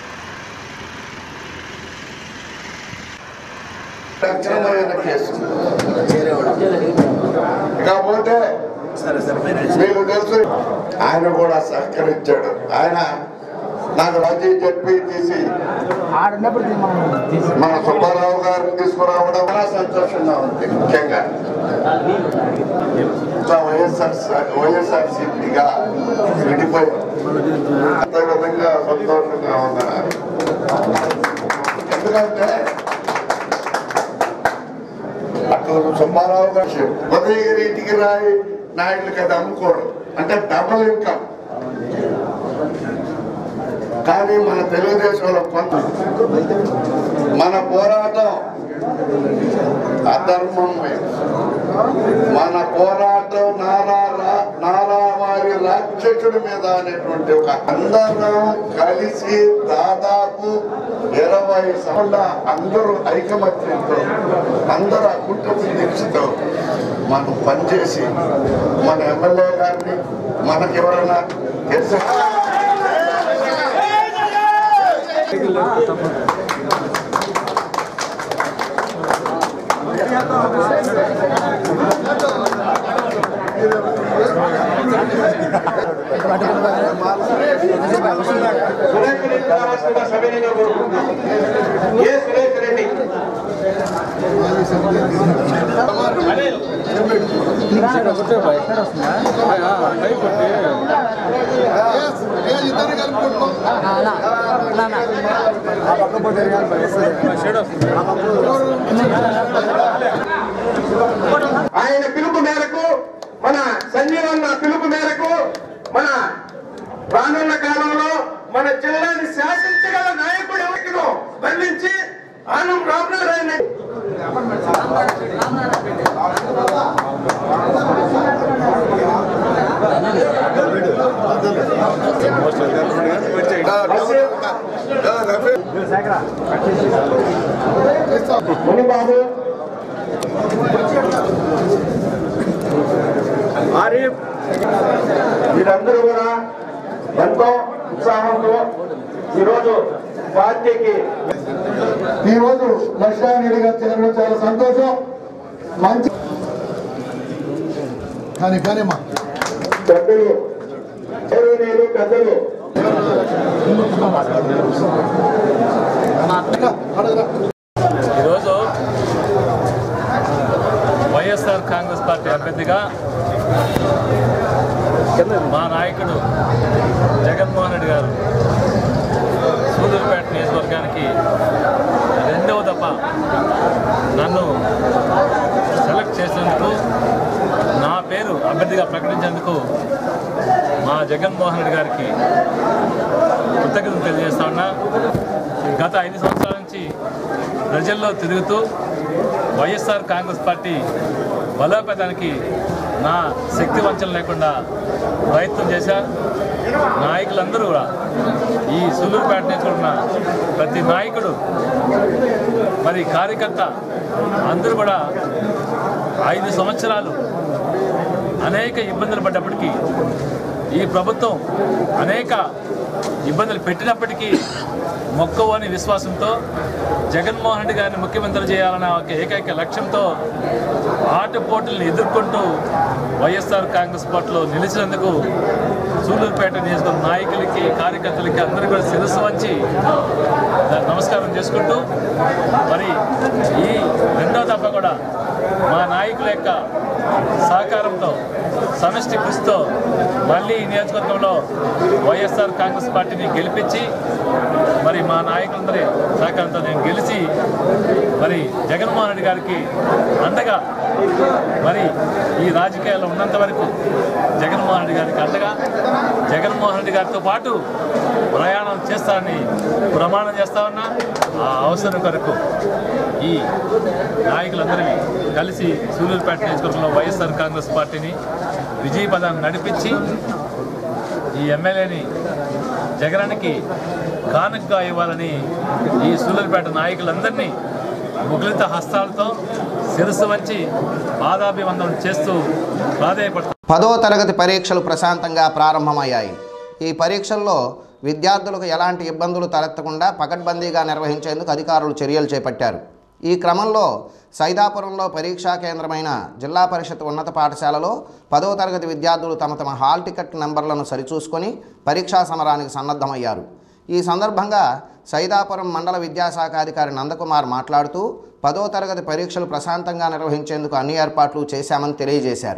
అక్రమమైన కేసు కాకపోతే మీకు తెలుసు ఆయన కూడా సహకరించాడు ఆయన నాకు రాజీ చెప్పి తీసి మన సుబ్బారావు గారిని తీసుకురావడం చాలా సంతోషంగా ఉంది ముఖ్యంగా ఇంకా వైఎస్ఆర్ వైఎస్ఆర్ సిపిగా విడిపోయి అంత విధంగా సంతోషంగా ఉన్నారు ఎందుకంటే అక్కడ సుబ్బారావు గారు ఉదయగిరి ఇంటికి రాయి నాయుడులకి అది అమ్ముకోవడం అంటే డబుల్ ఇన్కమ్ కానీ మన తెలుగుదేశంలో కొంత మన పోరాటం అధర్మం మీద. మన పోరాటం నారా రా- నారా వారి రాక్షసుడి మీద అనేటువంటి ఒక అందరం కలిసి దాదాపు ఇరవై సంవత్సరాల అందరూ ఐకమత్యంతో అందరూ కుటుంబ దీక్షతో మనం పనిచేసి మన ఎమ్మెల్యే గారిని మనకి ఎవరైనా తెలిసి ఆయన పిలుపు మేరకు మన సంజీవన్న పిలుపు మేరకు మన రానున్న కాలంలో మన జిల్లాని శాసించగల నాయకుడు ఎవరికినో బంధించి ఆనం రామనారాయణ రఫీ ఉత్సాహంతో ఈరోజు పార్టీకి ఈరోజు లక్ష్యారెడ్డి గారు చేరడం చాలా సంతోషం మంచి కానీ కానీమ్మా పెద్దలు గౌరవనీయులు పెద్దలు ఈరోజు వైఎస్ఆర్ కాంగ్రెస్ పార్టీ అభ్యర్థిగా మా నాయకుడు జగన్మోహన్ రెడ్డి గారు సూదూరుపేట నియోజకవర్గానికి రెండవ దఫ నన్ను సెలెక్ట్ చేసినందుకు నా పేరు అభ్యర్థిగా ప్రకటించేందుకు మా జగన్మోహన్ రెడ్డి గారికి కృతజ్ఞతలు తెలియజేస్తా ఉన్నా గత ఐదు సంవత్సరాల నుంచి ప్రజల్లో తిరుగుతూ వైఎస్ఆర్ కాంగ్రెస్ పార్టీ బలోపేతానికి నా శక్తి వంచన లేకుండా ప్రయత్నం చేశారు నాయకులందరూ కూడా ఈ సులూరుపేట నేర్చుకున్న ప్రతి నాయకుడు మరి కార్యకర్త అందరూ కూడా ఐదు సంవత్సరాలు అనేక ఇబ్బందులు పడ్డప్పటికీ ఈ ప్రభుత్వం అనేక ఇబ్బందులు పెట్టినప్పటికీ మొక్కవని విశ్వాసంతో జగన్మోహన్ రెడ్డి గారిని ముఖ్యమంత్రి చేయాలన్న ఒక ఏకైక లక్ష్యంతో ఆటపోటులను ఎదుర్కొంటూ వైఎస్ఆర్ కాంగ్రెస్ పార్టీలో నిలిచినందుకు సూళ్ళూరుపేట నియోజకవర్గ నాయకులకి కార్యకర్తలకి అందరూ కూడా శిరస్సు వంచి నమస్కారం చేసుకుంటూ మరి ఈ రెండో దఫా కూడా మా నాయకుల యొక్క సహకారంతో సమిష్టి కృషితో మళ్ళీ ఈ నియోజకవర్గంలో వైఎస్ఆర్ కాంగ్రెస్ పార్టీని గెలిపించి మరి మా నాయకులందరి సహకారంతో నేను గెలిచి మరి జగన్మోహన్ రెడ్డి గారికి అండగా మరి ఈ రాజకీయాల్లో ఉన్నంత వరకు జగన్మోహన్ రెడ్డి గారికి అండగా జగన్మోహన్ రెడ్డి గారితో పాటు ప్రయాణం చేస్తానని ప్రమాణం చేస్తా ఉన్నా ఆ అవసరం కొరకు ఈ నాయకులందరినీ కలిసి సూలూరుపేట నియోజకవర్గంలో వైఎస్ఆర్ కాంగ్రెస్ పార్టీని విజయపదాన్ని నడిపించి ఈ ఎమ్మెల్యేని జగనానికి కానుకగా ఇవ్వాలని ఈ సూలూరుపేట నాయకులందరినీ ముగ్గులిత హస్తాలతో శిరస్సు వంచి పాదాభివందనం చేస్తూ ప్రాధాయపడుతున్నారు పదో తరగతి పరీక్షలు ప్రశాంతంగా ప్రారంభమయ్యాయి ఈ పరీక్షల్లో విద్యార్థులకు ఎలాంటి ఇబ్బందులు తలెత్తకుండా పకడ్బందీగా నిర్వహించేందుకు అధికారులు చర్యలు చేపట్టారు ఈ క్రమంలో సైదాపురంలో పరీక్షా కేంద్రమైన జిల్లా పరిషత్ ఉన్నత పాఠశాలలో పదో తరగతి విద్యార్థులు తమ తమ హాల్ టికెట్ నంబర్లను సరిచూసుకొని పరీక్షా సమరానికి సన్నద్ధమయ్యారు ఈ సందర్భంగా సైదాపురం మండల విద్యాశాఖ అధికారి నందకుమార్ మాట్లాడుతూ పదో తరగతి పరీక్షలు ప్రశాంతంగా నిర్వహించేందుకు అన్ని ఏర్పాట్లు చేశామని తెలియజేశారు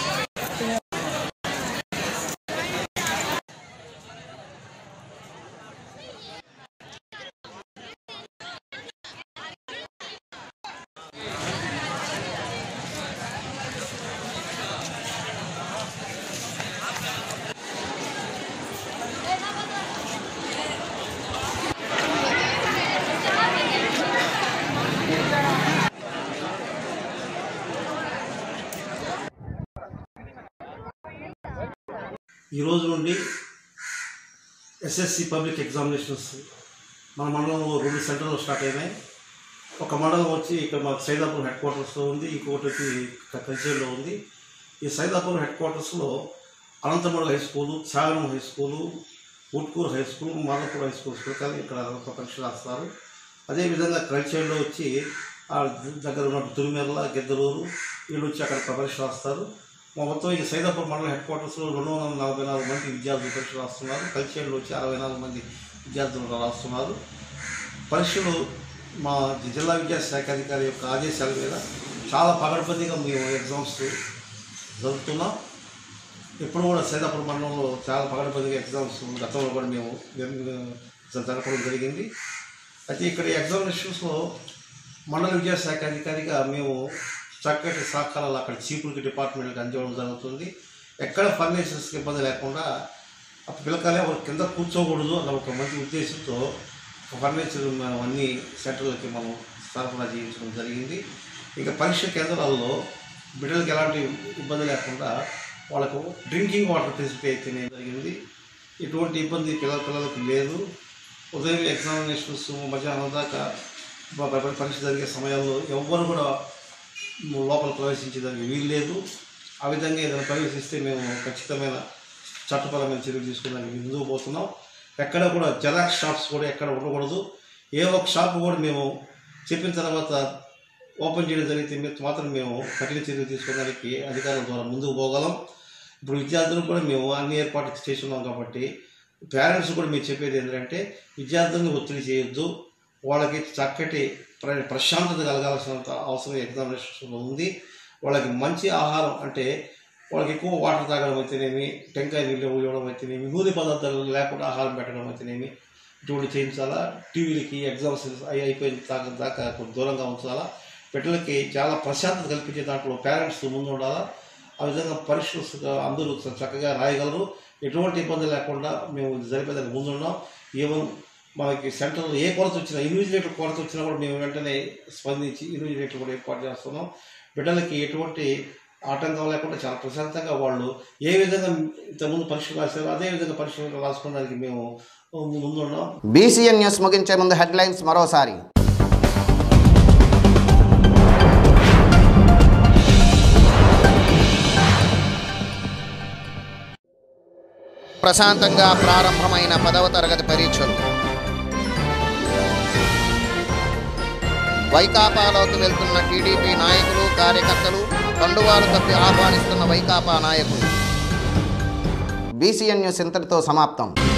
ఈ రోజు నుండి ఎస్ఎస్సి పబ్లిక్ ఎగ్జామినేషన్స్ మన మండలంలో రెండు సెంటర్లు స్టార్ట్ అయినాయి ఒక మండలం వచ్చి ఇక్కడ మా సైదాపూర్ హెడ్ క్వార్టర్స్లో ఉంది ఇంకొకటి వచ్చి కల్చర్లో ఉంది ఈ సైదాపూర్ హెడ్ క్వార్టర్స్లో Ananthamudu high school Sagaram high school Utkur high school Madhavapur high schools కానీ ఇక్కడ ఒక పరీక్ష రాస్తారు అదేవిధంగా కల్చర్లో వచ్చి ఆ దగ్గర ఉన్న తురిమెర్ల గిద్దలూరు వీళ్ళు వచ్చి అక్కడ పరీక్ష రాస్తారు మా మొత్తం ఈ సైదాపూర్ మండల హెడ్ క్వార్టర్స్లో రెండు వందల నలభై నాలుగు మంది విద్యార్థులు పరీక్ష రాస్తున్నారు కల్చర్లో వచ్చి అరవై నాలుగు మంది విద్యార్థులు రాస్తున్నారు పరీక్షలు మా జిల్లా విద్యాశాఖ అధికారి యొక్క ఆదేశాల మీద చాలా పగడబందీగా మేము ఎగ్జామ్స్ జరుపుతున్నాం ఎప్పుడు కూడా సైదాపురం మండలంలో చాలా పగడబందీగా ఎగ్జామ్స్ గతంలో కూడా మేము జరు- జరపడం జరిగింది అయితే ఇక్కడ ఎగ్జామినేషన్స్లో మండల విద్యాశాఖ అధికారిగా మేము చక్కటి సహకారాలు అక్కడ చీపులకి డిపార్ట్మెంట్కి అందివ్వడం జరుగుతుంది ఎక్కడ ఫర్నిచర్స్కి ఇబ్బంది లేకుండా ఆ పిల్లకాయలు ఎవరు కింద కూర్చోకూడదు అన్న ఒక మంచి ఉద్దేశంతో ఫర్నిచర్ మనం అన్ని సెంటర్లకి మనం సరఫరా చేయించడం జరిగింది ఇక పరీక్ష కేంద్రాల్లో బిడ్డలకు ఎలాంటి ఇబ్బంది లేకుండా వాళ్ళకు డ్రింకింగ్ వాటర్ ఫెసిలిటీ అయితేనే జరిగింది ఎటువంటి ఇబ్బంది పిల్లల పిల్లలకు లేదు ఉదయం ఎగ్జామినేషన్స్ మధ్యాహ్నం దాకా ప- ప- పరీక్ష జరిగే సమయంలో ఎవ్వరు కూడా లోపల ప్రవేశించేదానికి వీలు లేదు ఆ విధంగా ఏదైనా ప్రవేశిస్తే మేము ఖచ్చితమైన చట్టపరమైన చర్యలు తీసుకోవడానికి ముందుకు పోతున్నాం ఎక్కడ కూడా జెరాక్స్ షాప్స్ కూడా ఎక్కడ ఉండకూడదు ఏ ఒక్క షాప్ కూడా మేము చెప్పిన తర్వాత ఓపెన్ చేయడం జరిగితే మీరు మాత్రం మేము కఠిన చర్యలు తీసుకోవడానికి అధికారుల ద్వారా ముందుకు పోగలం ఇప్పుడు విద్యార్థులకు కూడా మేము అన్ని ఏర్పాట్లు చేస్తున్నాం కాబట్టి పేరెంట్స్ కూడా మీరు చెప్పేది ఏంటంటే విద్యార్థులను ఒత్తిడి చేయొద్దు వాళ్ళకి చక్కటి ప్ర ప్రశాంతత కలగాల్సినంత అవసరం ఎగ్జామినేషన్లో ఉంది వాళ్ళకి మంచి ఆహారం అంటే వాళ్ళకి ఎక్కువ వాటర్ తాగడం అయితేనేమి టెంకాయ నీళ్ళు ఇవ్వడం అయితేనేమి నూనె పదార్థాలు లేకుండా ఆహారం పెట్టడం అయితేనేమి ఇటువంటి చేయించాలా టీవీలకి ఎగ్జామ్స్ అయి అయిపోయిన దాకా దాకా కొంచెం దూరంగా ఉంచాలా బిడ్డలకి చాలా ప్రశాంతత కల్పించే దాంట్లో పేరెంట్స్ ముందు ఉండాలా ఆ విధంగా పరీక్షలు అందరూ చక్కగా రాయగలరు ఎటువంటి ఇబ్బంది లేకుండా మేము జరిపేదానికి ముందున్నాం ఈవెన్ మనకి సెంటర్లో ఏ కొరత వచ్చినా ఇన్విజిలేటర్ కొరత వచ్చినా కూడా మేము వెంటనే స్పందించి ఇన్విజిలేటర్ కూడా ఏర్పాటు చేస్తున్నాం బిడ్డలకి ఎటువంటి ఆటంకం లేకుండా చాలా ప్రశాంతంగా వాళ్ళు ఏ విధంగా ఇంతకుముందు పరీక్షలు రాశారో అదే విధంగా పరీక్షలు రాసుకోవడానికి మేము ముందున్నాం బీసీఎన్ న్యూస్ ముగించే ముందు హెడ్లైన్స్ మరోసారి ప్రశాంతంగా ప్రారంభమైన పదవ తరగతి పరీక్షలు వైకాపాలోకి వెళ్తున్న టీడీపీ నాయకులు కార్యకర్తలు కండువాలు తప్పి ఆహ్వానిస్తున్న వైకాపా నాయకులు బీసీఎన్ న్యూస్ ఇంతటితో సమాప్తం